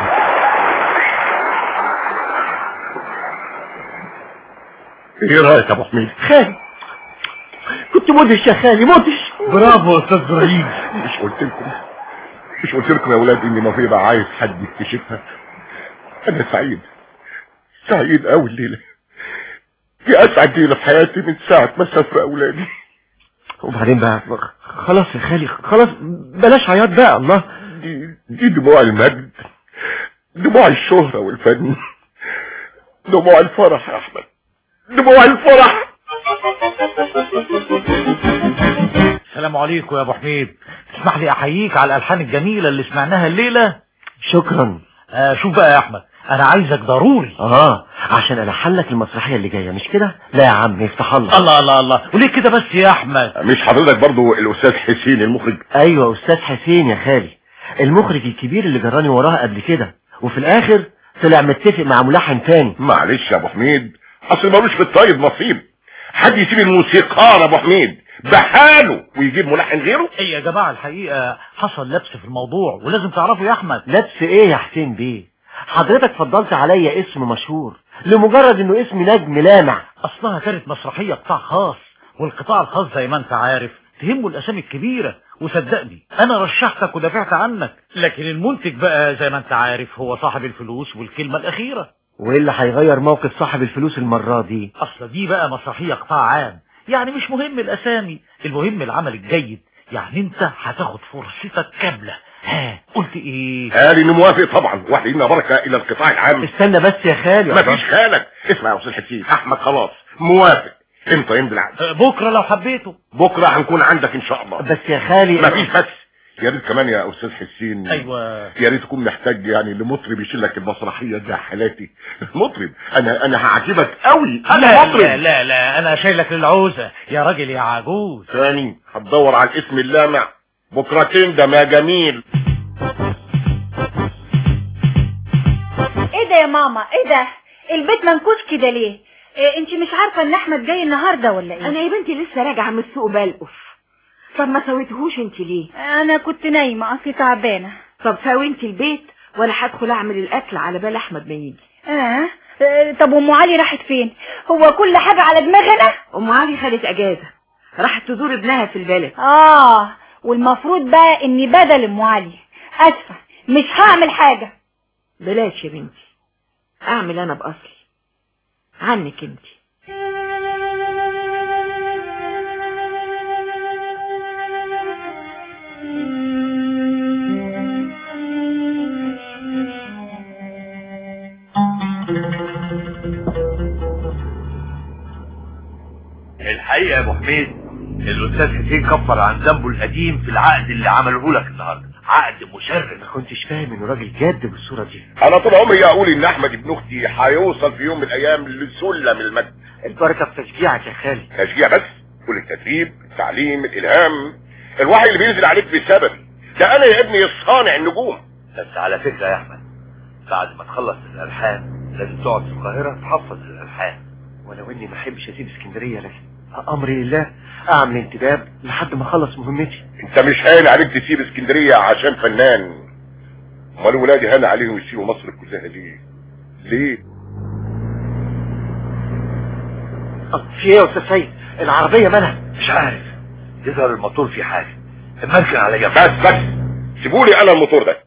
ايه رايك يا ابو حميد خالي كنت مدهش يا خالي مدهش برافو يا استاذ ابراهيم مش قلت لكم مش قلت لكم يا اولاد ان نصيبة عايز حد يكتشفها انا سعيد سعيد قوي الليله دي اسعد ليله في حياتي من ساعه ما سافر اولادي وبعدين بقى خلاص يا خالي خلاص بلاش عياط بقى الله دي, دي دموع المجد دموع الشهرة والفن دموع الفرح يا احمد دموع الفرح السلام عليكم يا ابو حميد اسمح لي احييك على الالحان الجميله اللي سمعناها الليله شكرا آه شوف بقى يا احمد انا عايزك ضروري اه عشان الحن لك المسرحيه اللي جايه مش كده لا يا عم يفتح الله الله الله الله وليه كده بس يا احمد مش حضرتك برضو الاستاذ حسين المخرج ايوه استاذ حسين يا خالي المخرج الكبير اللي جراني وراها قبل كده وفي الاخر طلع متفق مع ملحن تاني معلش يا ابو حميد اصل ملوش في الطيب نصيب حد يسيب الموسيقار يا ابو حميد بحاله ويجيب ملحن غيره ايه يا جماعه الحقيقه حصل لبس في الموضوع ولازم تعرفوا يا احمد لبس ايه يا حسين بيه حضرتك فضلت عليا اسم مشهور لمجرد انه اسم نجم لامع اصلها كانت مسرحية قطاع خاص والقطاع الخاص زي ما انت عارف تهمه الاسامي الكبيرة وصدقني انا رشحتك ودافعت عنك لكن المنتج بقى زي ما انت عارف هو صاحب الفلوس والكلمة الاخيرة وايه اللي هيغير موقف صاحب الفلوس المرة دي اصل دي بقى مسرحية قطاع عام يعني مش مهم الاسامي المهم العمل الجيد يعني انت هتاخد فرصتك كاملة ها قلت ايه قال اني موافق طبعا واحنا بركه الى القطاع العام استنى بس يا خالي مفيش خالك اسمع يا استاذ حسين احمد خلاص موافق امتى يمضي العقد بكره لو حبيته بكره هنكون عندك ان شاء الله بس يا خالي مفيش بس يا ريت كمان يا استاذ حسين ايوه يا ريت تكون محتاج يعني لمطرب يشيل لك المسرحيه زي حالاتي مطرب انا انا هعجبك قوي انا لا مطرب لا لا لا انا شايلك للعوزة يا راجل يا عجوز ثاني هتدور على الاسم اللامع بكره تندم يا جميل ايه ده يا ماما ايه ده البيت منكوش كده ليه إيه انت مش عارفه ان احمد جاي النهارده ولا ايه انا يا بنتي لسه راجعه من السوق بلقف طب ما سويتهوش انت ليه انا كنت نايمه اصلي تعبانه طب سوي انت البيت وانا هدخل اعمل الاكل على بال احمد ما يجي آه. آه طب ام علي راحت فين هو كل حاجه على دماغنا ام علي خدت اجازه راحت تزور ابنها في البلد اه والمفروض بقى اني بدل ام علي اسفه مش هعمل حاجه بلاش يا بنتي اعمل انا باصلي عنك انت الحقيقة يا ابو حميد الاستاذ حسين كفر عن ذنبه القديم في العقد اللي عمله لك النهارده عقد مشرف ما كنتش فاهم انه راجل جاد بالصورة دي انا طول عمري اقول ان احمد ابن اختي هيوصل في يوم من الايام لسلم المجد البركة في تشجيعك يا خالي تشجيع بس كل التدريب التعليم الالهام الوحي اللي بينزل عليك بسببي ده انا يا ابني صانع النجوم بس على فكرة يا احمد بعد ما تخلص الالحان لازم تقعد في القاهرة تحفظ الالحان ولو اني ما احبش اسيب اسكندرية لكن امري لله اعمل انتداب لحد ما اخلص مهمتي انت مش هان عليك تسيب اسكندرية عشان فنان امال ولادي هان عليهم يسيبوا مصر كلها ليه ليه في ايه يا استاذ سيد العربية مالها مش عارف يظهر الموتور في حاجة المركن على جنب بس بس سيبولي انا الموتور ده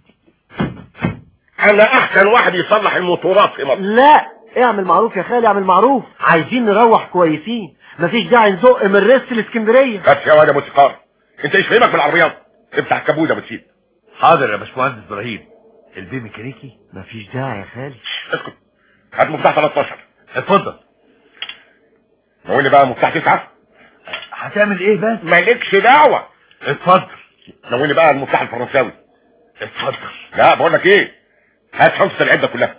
انا احسن واحد يصلح الموتورات في مصر لا اعمل معروف يا خالي اعمل معروف عايزين نروح كويسين مفيش داعي نزق من ريست الاسكندرية بس يا واد يا موسيقار انت ايش فاهمك بالعربيات افتح الكابوزه بتسيب حاضر يا باشمهندس ابراهيم البي ميكانيكي مفيش داعي يا خالي اسكت هات مفتاح 13 اتفضل نقول لي بقى مفتاح 9 هتعمل ايه بس مالكش دعوه اتفضل نقول بقى المفتاح الفرنساوي اتفضل لا بقول لك ايه هات خمسه العده كلها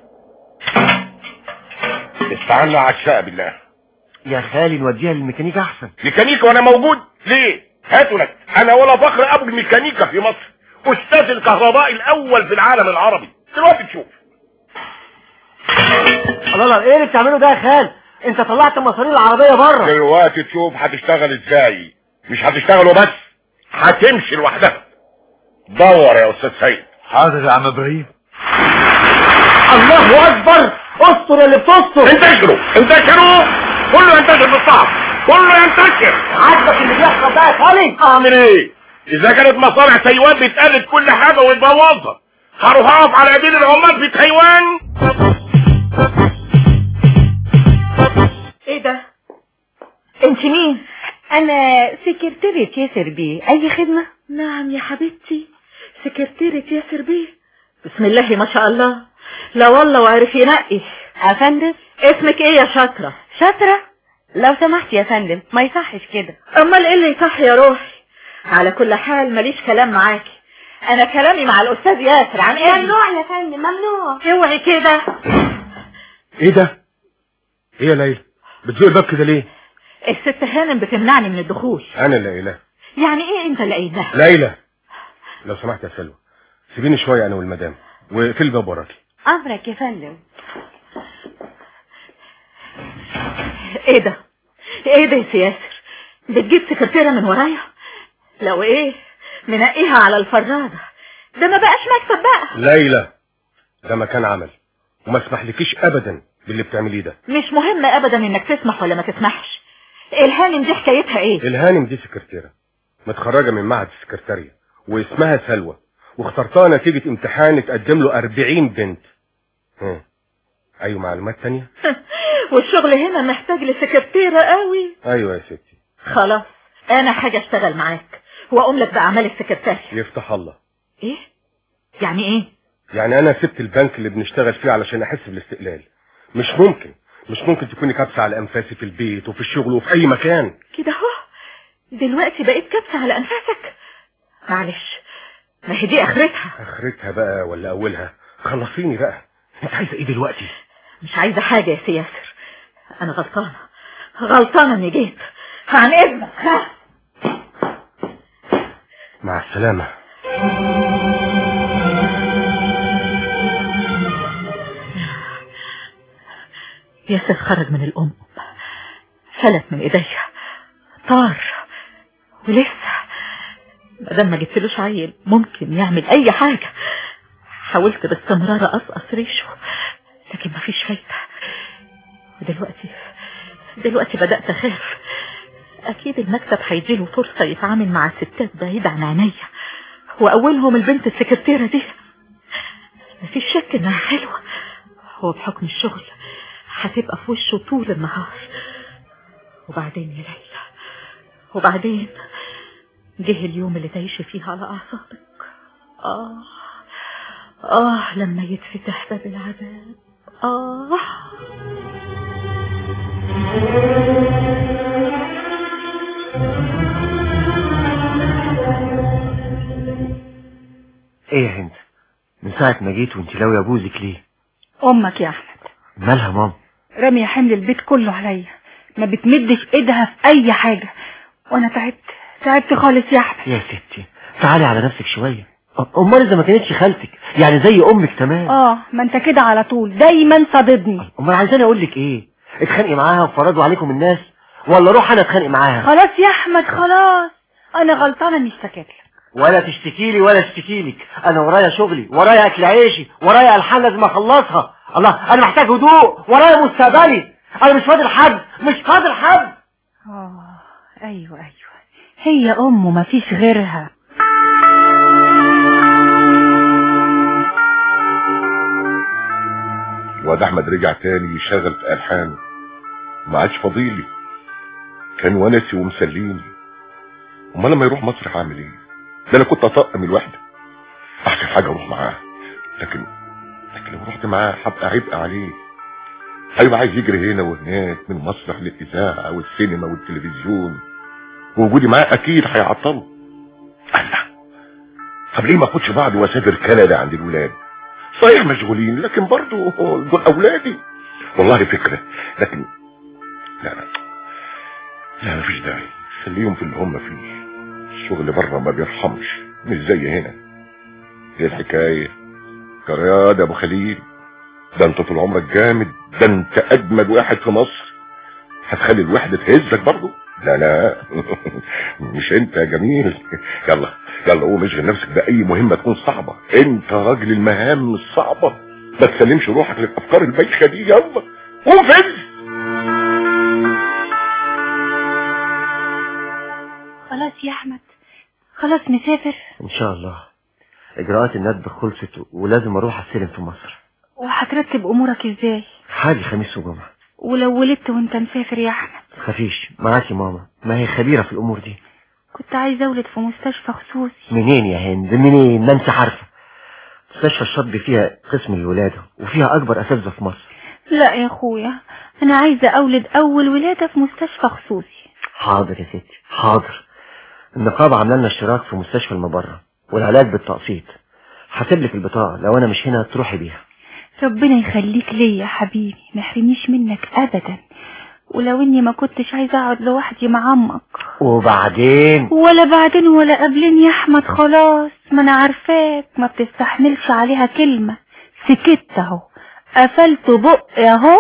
استعنا على الشقه بالله يا خالي نوديها للميكانيكا احسن ميكانيكا وانا موجود ليه هاتوا لك انا ولا فخر ابو الميكانيكا في مصر استاذ الكهرباء الاول في العالم العربي دلوقتي تشوف الله الله ايه اللي بتعمله ده يا خال انت طلعت مصاريف العربية بره دلوقتي تشوف هتشتغل ازاي مش هتشتغل وبس هتمشي لوحدها دور يا استاذ سيد حاضر يا عم ابراهيم الله اكبر استر يا اللي بتستر انتشروا انتشروا كله ينتشر بالصعب كله ينتشر عاجبك اللي بيحصل ده يا خالي اعمل ايه اذا كانت مصانع تايوان بتقلد كل حاجه وتبوظها هروح اقف على ايدين العمال في تايوان ايه ده انت مين انا سكرتيرة ياسر بيه اي خدمة نعم يا حبيبتي سكرتيرة ياسر بيه بسم الله ما شاء الله لا والله وعرف ينقي افندم اسمك ايه يا شاطرة شاطرة لو سمحت يا فندم ما يصحش كده امال ايه اللي يصح يا روحي على كل حال ماليش كلام معاكي انا كلامي مع الاستاذ ياسر عن ايه ممنوع يا فندم ممنوع اوعي كده ايه ده ايه يا ليلى بتزوق الباب كده ليه الست هانم بتمنعني من الدخول انا اللي قايلاه يعني ايه انت اللي قايلها ليلى لو سمحت يا سلوى سيبيني شويه انا والمدام وفي الباب وراكي امرك يا فندم ايه ده ايه ده يا سياسر بتجيب سكرتيرة من ورايا لو ايه منقيها على الفرادة ده ما بقاش مكتب بقى ليلى ده مكان عمل وما اسمحلكيش ابدا باللي بتعمليه ده مش مهم ابدا انك تسمح ولا ما تسمحش الهانم دي حكايتها ايه الهانم دي سكرتيرة متخرجة من معهد السكرتارية واسمها سلوى واخترتها نتيجة امتحان تقدم له 40 بنت ها ايوه معلومات تانية والشغل هنا محتاج لسكرتيرة قوي ايوه يا ستي خلاص انا حاجة اشتغل معاك واقوم لك باعمال السكرتارية يفتح الله ايه يعني ايه يعني انا سبت البنك اللي بنشتغل فيه علشان احس بالاستقلال مش ممكن مش ممكن تكوني كابسة على انفاسي في البيت وفي الشغل وفي اي مكان كده اهو دلوقتي بقيت كبسة على انفاسك معلش ما هي دي اخرتها اخرتها بقى ولا اولها خلصيني بقى انت عايزه ايه دلوقتي مش عايزة حاجة يا سي ياسر انا غلطانة غلطانة اني جيت عن اذنك ها مع السلامة ياسر خرج من الام فلت من ايديا طار ولسه مادام ما جبتلوش عيل ممكن يعمل اي حاجة حاولت باستمرار اقصقص ريشه لكن مفيش فايدة ودلوقتي دلوقتي بدأت اخاف اكيد المكتب هيديله فرصة يتعامل مع ستات بعيد عن عينيا واولهم البنت السكرتيرة دي مفيش شك انها حلوة هو بحكم الشغل هتبقى في وشه طول النهار وبعدين يا ليلى وبعدين جه اليوم اللي تعيشي فيه على اعصابك اه اه لما يتفتح باب العذاب اه ايه يا هند من ساعة ما جيت وانت لاوي ابوزك ليه امك يا احمد مالها ماما رامية حمل البيت كله عليا ما بتمدش ايدها في اي حاجة وانا تعبت تعبت خالص يا احمد يا ستي تعالي على نفسك شوية أ- امال اذا ما كانتش خالتك يعني زي امك تمام اه ما انت كده على طول دايما صاددني امال عايزاني اقول لك ايه اتخانقي معاها وفرضوا عليكم الناس ولا اروح انا اتخانق معاها خلاص يا احمد خلاص انا غلطانة اني اشتكيت لك ولا تشتكي لي ولا اشتكي لك انا ورايا شغلي ورايا اكل عيشي ورايا الحان لازم اخلصها الله انا محتاج هدوء ورايا مستقبلي انا مش فاضل حد مش فاضل حد اه ايوه ايوه هي امه ما فيش غيرها واد احمد رجع تاني يشغل في الحانه ما عادش فضيلي كان ونسي ومسليني امال لما يروح مصر هعمل ايه ده انا كنت اطقم الوحده احسن حاجه اروح معاه لكن لكن لو رحت معاه هبقى عبء عليه هيبقى عايز يجري هنا وهناك من مسرح للاذاعه والسينما والتلفزيون ووجودي معاه اكيد هيعطله الله طب ليه ما اخدش بعض واسافر كندا عند الولاد صحيح مشغولين لكن برضو دول اولادي والله فكرة لكن لا لا لا مفيش داعي خليهم في اللي هم فيه الشغل بره ما بيرحمش مش زي هنا ايه الحكاية كرياد ابو خليل ده انت طول عمرك جامد ده انت اجمد واحد في مصر هتخلي الوحدة تهزك برضو لا لا مش انت يا جميل يلا يلا قوم اشغل نفسك بأي مهمة تكون صعبة انت راجل المهام الصعبة ما تسلمش روحك للأفكار البايخة دي يلا قوم فز خلاص يا احمد خلاص مسافر ان شاء الله اجراءات الندب خلصت ولازم اروح استلم في مصر وهترتب امورك ازاي حاجة خميس وجمعة ولو ولدت وانت مسافر يا احمد خفيش معاكي ماما ما هي خبيرة في الامور دي كنت عايزه اولد في مستشفى خصوصي منين يا هند منين ما انت عارفة مستشفى الشطب فيها قسم الولادة وفيها اكبر اساتذة في مصر لا يا اخويا انا عايزه اولد اول ولاده في مستشفى خصوصي حاضر يا ستي حاضر النقابة عامله لنا اشتراك في مستشفى المبرة والعلاج بالتقسيط هسيب لك البطاقة لو انا مش هنا تروحي بيها ربنا يخليك ليا يا حبيبي ما يحرمنيش منك ابدا ولو اني ما كنتش عايزه اقعد لوحدي مع امك وبعدين ولا بعدين ولا قبلين يا احمد خلاص ما انا عارفاك ما بتستحملش عليها كلمة سكت اهو قفلت بقي اهو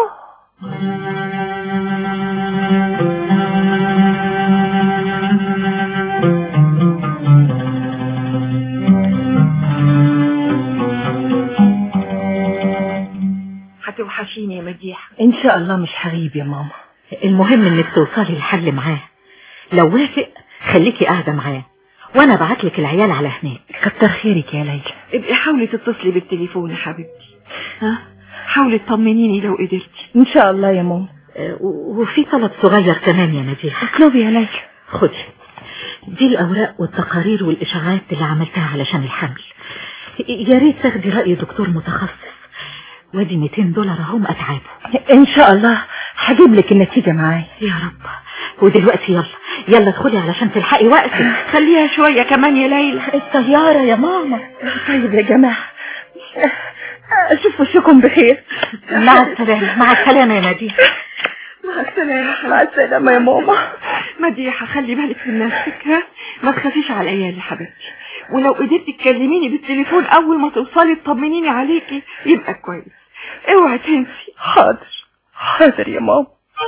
توحشيني يا مديحة ان شاء الله مش هغيب يا ماما المهم انك توصلي لحل معاه لو وافق خليكي قاعدة معاه وانا ابعت لك العيال على هناك كتر خيرك يا ليلى ابقي حاولي تتصلي بالتليفون يا حبيبتي ها حاولي تطمنيني لو قدرتي ان شاء الله يا ماما آه، و- وفي طلب صغير كمان يا مديحة اطلبي يا ليلى خدي دي الأوراق والتقارير والإشاعات اللي عملتها علشان الحمل يا ريت تاخدي رأي دكتور متخصص وادي 200 دولار اهم أتعابه ان شاء الله هجيب لك النتيجة معايا يا رب ودلوقتي يلا يلا ادخلي علشان تلحقي وقتك خليها شوية كمان يا ليلى الطيارة يا ماما طيب يا جماعة اشوف وشكم بخير مع السلامة مع السلامة يا مديحة مع السلامة مع السلامة يا ماما مديحة خلي بالك من نفسك ها ما تخافيش على العيال يا حبيبتي ولو قدرتي تكلميني بالتليفون اول ما توصلي تطمنيني عليكي يبقى كويس اوعي تنسي حاضر حاضر يا ماما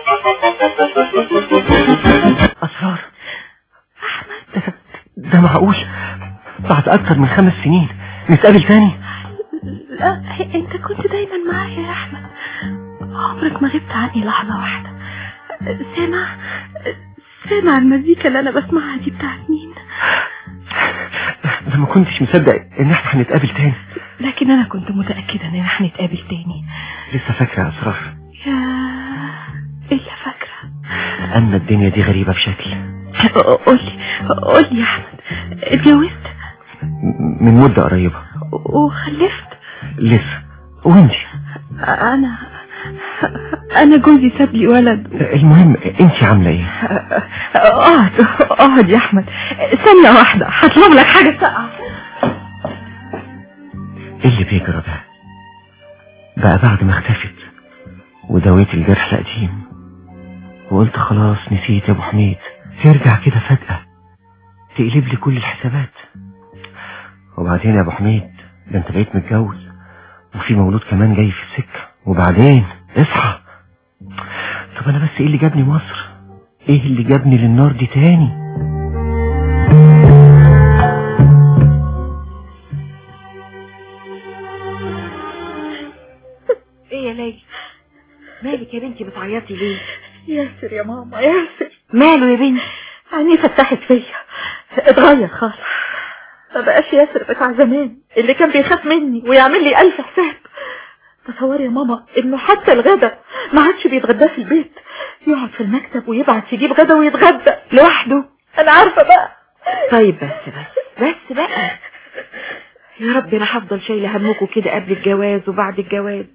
أسرار أحمد ده معقول بعد أكتر من خمس سنين نتقابل تاني لا انت كنت دايما معايا يا احمد عمرك ما غبت عني لحظة واحدة سامع سامع المزيكا اللي انا بسمعها دي بتاعت مين ده ما كنتش مصدق إن إحنا هنتقابل تاني لكن انا كنت متأكدة اننا هنتقابل تاني لسه فاكرة يا أسرار يا الا فاكرة أما الدنيا دي غريبة بشكل قولي قولي يا احمد اتجوزت من مدة قريبة وخلفت لسه وانتي انا انا جوزي ساب لي ولد المهم انتي عاملة ايه اقعد اقعد يا احمد ثانية واحدة هطلب لك حاجة ساقعة ايه اللي بيجرى ده بقى بعد ما اختفت ودويت الجرح القديم وقلت خلاص نسيت يا ابو حميد ترجع كده فجأة تقلب لي كل الحسابات وبعدين يا ابو حميد ده انت بقيت متجوز وفي مولود كمان جاي في السكة وبعدين اصحى طب انا بس ايه اللي جابني مصر ايه اللي جابني للنار دي تاني ايه يا ليلى مالك يا بنتي بتعيطي ليه ياسر يا ماما ياسر ماله يا بنتي عينيه فتحت فيا اتغير خالص ما بقاش ياسر بتاع زمان اللي كان بيخاف مني ويعمل لي ألف حساب تصوري يا ماما انه حتى الغدا ما عادش بيتغدى في البيت يقعد في المكتب ويبعت يجيب غدا ويتغدى لوحده انا عارفة بقى طيب بس بس بس بقى يا رب انا هفضل شايله همكم كده قبل الجواز وبعد الجواز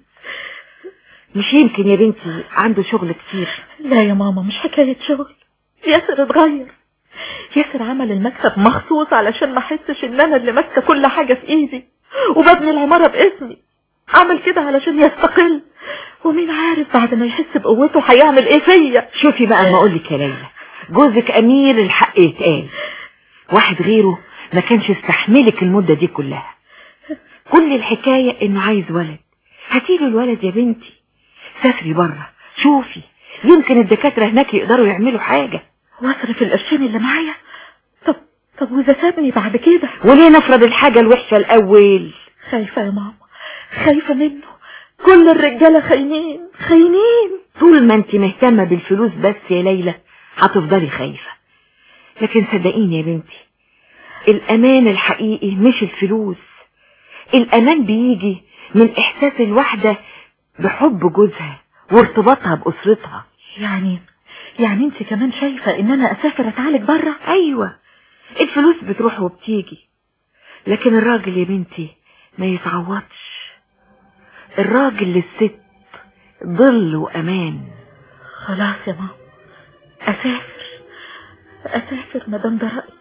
مش يمكن يا بنتي عنده شغل كتير لا يا ماما مش حكاية شغل ياسر اتغير ياسر عمل المكتب مخصوص علشان ما احسش ان انا اللي ماسكه كل حاجة في ايدي وببني العمارة باسمي عمل كده علشان يستقل ومين عارف بعد ما يحس بقوته هيعمل ايه فيا شوفي بقى ما اقولك يا ليلى جوزك امير الحق يتقال واحد غيره ما كانش يستحملك المدة دي كلها كل الحكاية انه عايز ولد هاتيله الولد يا بنتي سافري بره شوفي يمكن الدكاترة هناك يقدروا يعملوا حاجة واصرف القرشين اللي معايا طب طب واذا سابني بعد كده وليه نفرض الحاجة الوحشة الاول خايفة يا ماما خايفة منه كل الرجالة خاينين خاينين طول ما انت مهتمة بالفلوس بس يا ليلى هتفضلي خايفة لكن صدقيني يا بنتي الامان الحقيقي مش الفلوس الامان بيجي من احساس الواحدة بحب جوزها وارتباطها باسرتها يعني يعني انت كمان شايفة ان انا اسافر اتعالج بره ايوه الفلوس بتروح وبتيجي لكن الراجل يا بنتي ما يتعوضش الراجل للست ظل وامان خلاص يا ماما اسافر اسافر مدام ده رأيي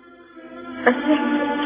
اسافر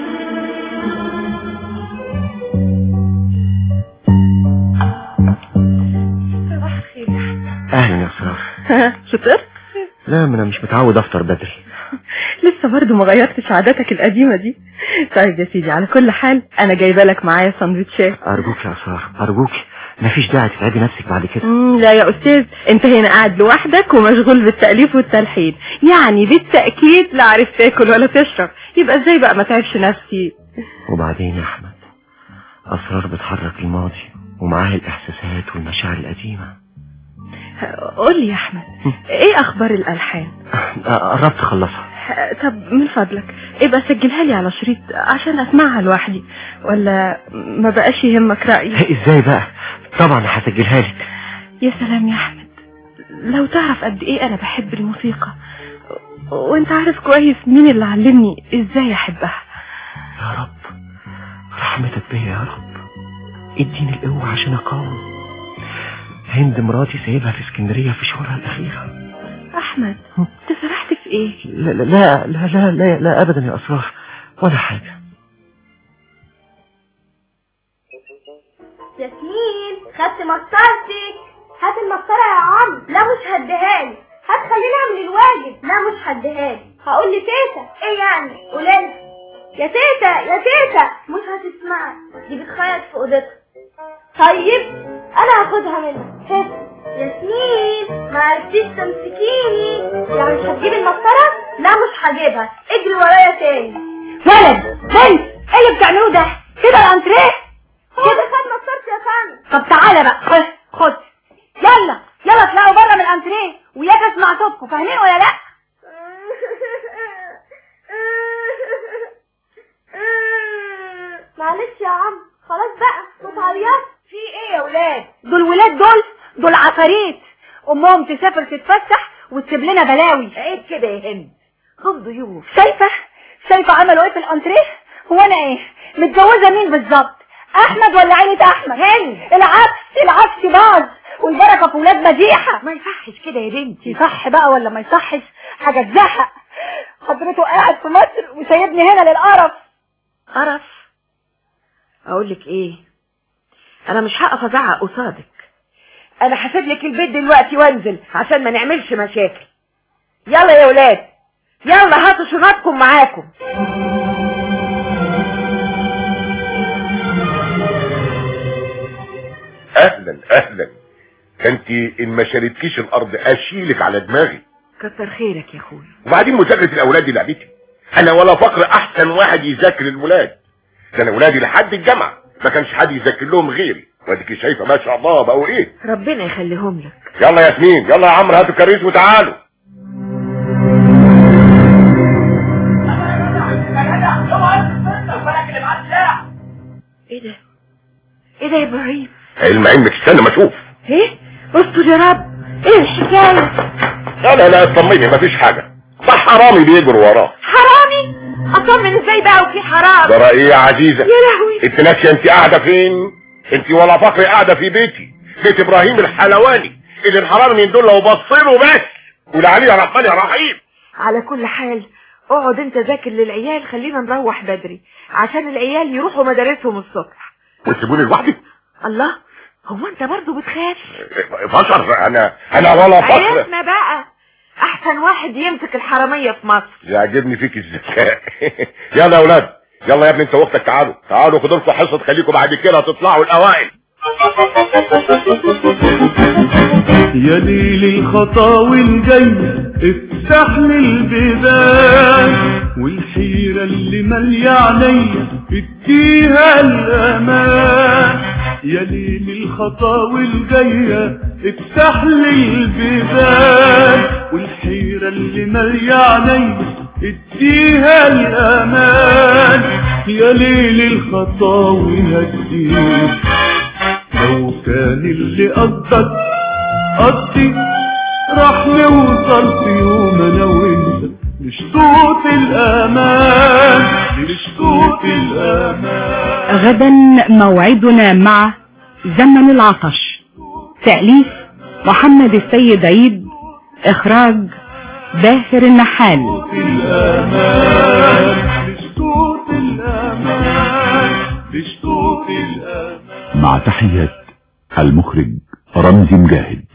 صباح الخير يا حبيبي. اهلا يا اسرار فطرت لا ما انا مش متعود افطر بدري لسه برضه ما غيرتش عاداتك القديمة دي طيب يا سيدي على كل حال انا جايبه لك معايا سندوتشات ارجوك يا اسرار ارجوك مفيش داعي تتعبي نفسك بعد كده مم، لا يا استاذ انت هنا قاعد لوحدك ومشغول بالتأليف والتلحين يعني بالتأكيد لا عارف تاكل ولا تشرب يبقى ازاي بقى ما تعبش نفسي وبعدين يا احمد اسرار بتحرك الماضي ومعاه الإحساسات والمشاعر القديمة قول لي يا احمد ايه اخبار الالحان قربت أخلصها طب من فضلك ابقى سجلها لي على شريط عشان اسمعها لوحدي ولا ما بقاش يهمك رايي ازاي بقى طبعا هسجلها لك يا سلام يا احمد لو تعرف قد ايه انا بحب الموسيقى وانت عارف كويس مين اللي علمني ازاي احبها يا رب رحمتك بيا يا رب اديني القوة عشان اقاوم هند مراتي سايبها في اسكندرية في شهورها الأخيرة احمد انت سرحت في ايه لا لا لا لا لا, لا, لا أبدا يا أسرار ولا حاجة ياسمين خدت مسطرتك هات المسطرة يا عم لا مش هديهالي هات خلينا من الواجب لا مش هديهالي هقول لتيتا ايه يعني قولي يا تيتا يا تيتا مش هتسمعك دي بتخيط في اوضتها طيب انا هاخدها منها ها. ياسمين ما عرفتيش تمسكيني يعني مش هتجيبي المسطرة لا مش هجيبها اجري ورايا تاني ولد بنت ايه اللي بتعملوه ده كده الانتريه كده خد مسطرتي يا فندم طب تعالى بقى خد خد يلا يلا اطلعوا بره من الانتريه وياك اسمع صوتكم فاهمين ولا لا معلش يا عم خلاص بقى ما تعيطش في ايه يا ولاد دول ولاد دول دول عفاريت امهم تسافر تتفسح وتسيب لنا بلاوي عيب كده يا هند هم ضيوف شايفه شايفه عملوا ايه في الانتريه هو انا ايه متجوزه مين بالظبط احمد ولا عيلة احمد هند العكس العكس باظ والبركه في ولاد مديحه ما يصحش كده يا بنتي يصح بقى ولا ما يصحش حاجه تزهق حضرته قاعد في مصر وسايبني هنا للقرف قرف اقول لك ايه انا مش هقف ازعق قصادك انا هسيب لك البيت دلوقتي وانزل عشان ما نعملش مشاكل يلا يا ولاد يلا هاتوا شنطكم معاكم اهلا اهلا انت ان ما شالتكيش الارض اشيلك على دماغي كتر خيرك يا اخويا وبعدين مذاكره الاولاد دي لعبتي انا ولا فقر احسن واحد يذاكر الولاد ده انا ولادي لحد الجامعه ما كانش حد يذاكر لهم غيري واديك شايفه ما شاء الله بقوا ايه ربنا يخليهم لك يلا يا ياسمين يلا يا عمرو هاتوا الكريس وتعالوا ايه ده ايه ده يا ابراهيم علم علمك استنى ما اشوف ايه استر يا رب ايه الحكايه لا لا لا اطمني مفيش حاجه ده حرامي بيجروا وراه حرامي اطمن ازاي بقى وفي حرام ده ايه يا عزيزه يا لهوي انت ناسيه انت قاعده فين انت ولا فقر قاعده في بيتي بيت ابراهيم الحلواني اللي الحرامي من دول لو بصيله بس قول عليه يا رحمن يا رحيم على كل حال اقعد انت ذاكر للعيال خلينا نروح بدري عشان العيال يروحوا مدارسهم الصبح وتسيبوني لوحدي الله هو انت برضو بتخاف بشر انا انا ولا فقر عرفنا بقى احسن واحد يمسك الحرامية في مصر يعجبني فيك الذكاء يلا يا اولاد يلا يا ابني انت واختك تعالوا تعالوا خدوا لكم حصه خليكم بعد كده تطلعوا الاوائل يا ليل الخطاوي الجاي افتح لي البيبان والحيرة اللي مالية عليا اديها الامان يا ليل الخطاوي الجاية افتح لي البيبان والحيرة اللي مالية عليا اديها الامان يا ليل الخطاوي هديك لو كان اللي قصدك قصدي راح نوصل في يوم انا وانت لشطوط الامان لشطوط الامان غدا موعدنا مع زمن العطش تأليف محمد السيد عيد إخراج باهر النحال الامان لشطوط الامان لشطوط الامان مع تحيات المخرج رمزي مجاهد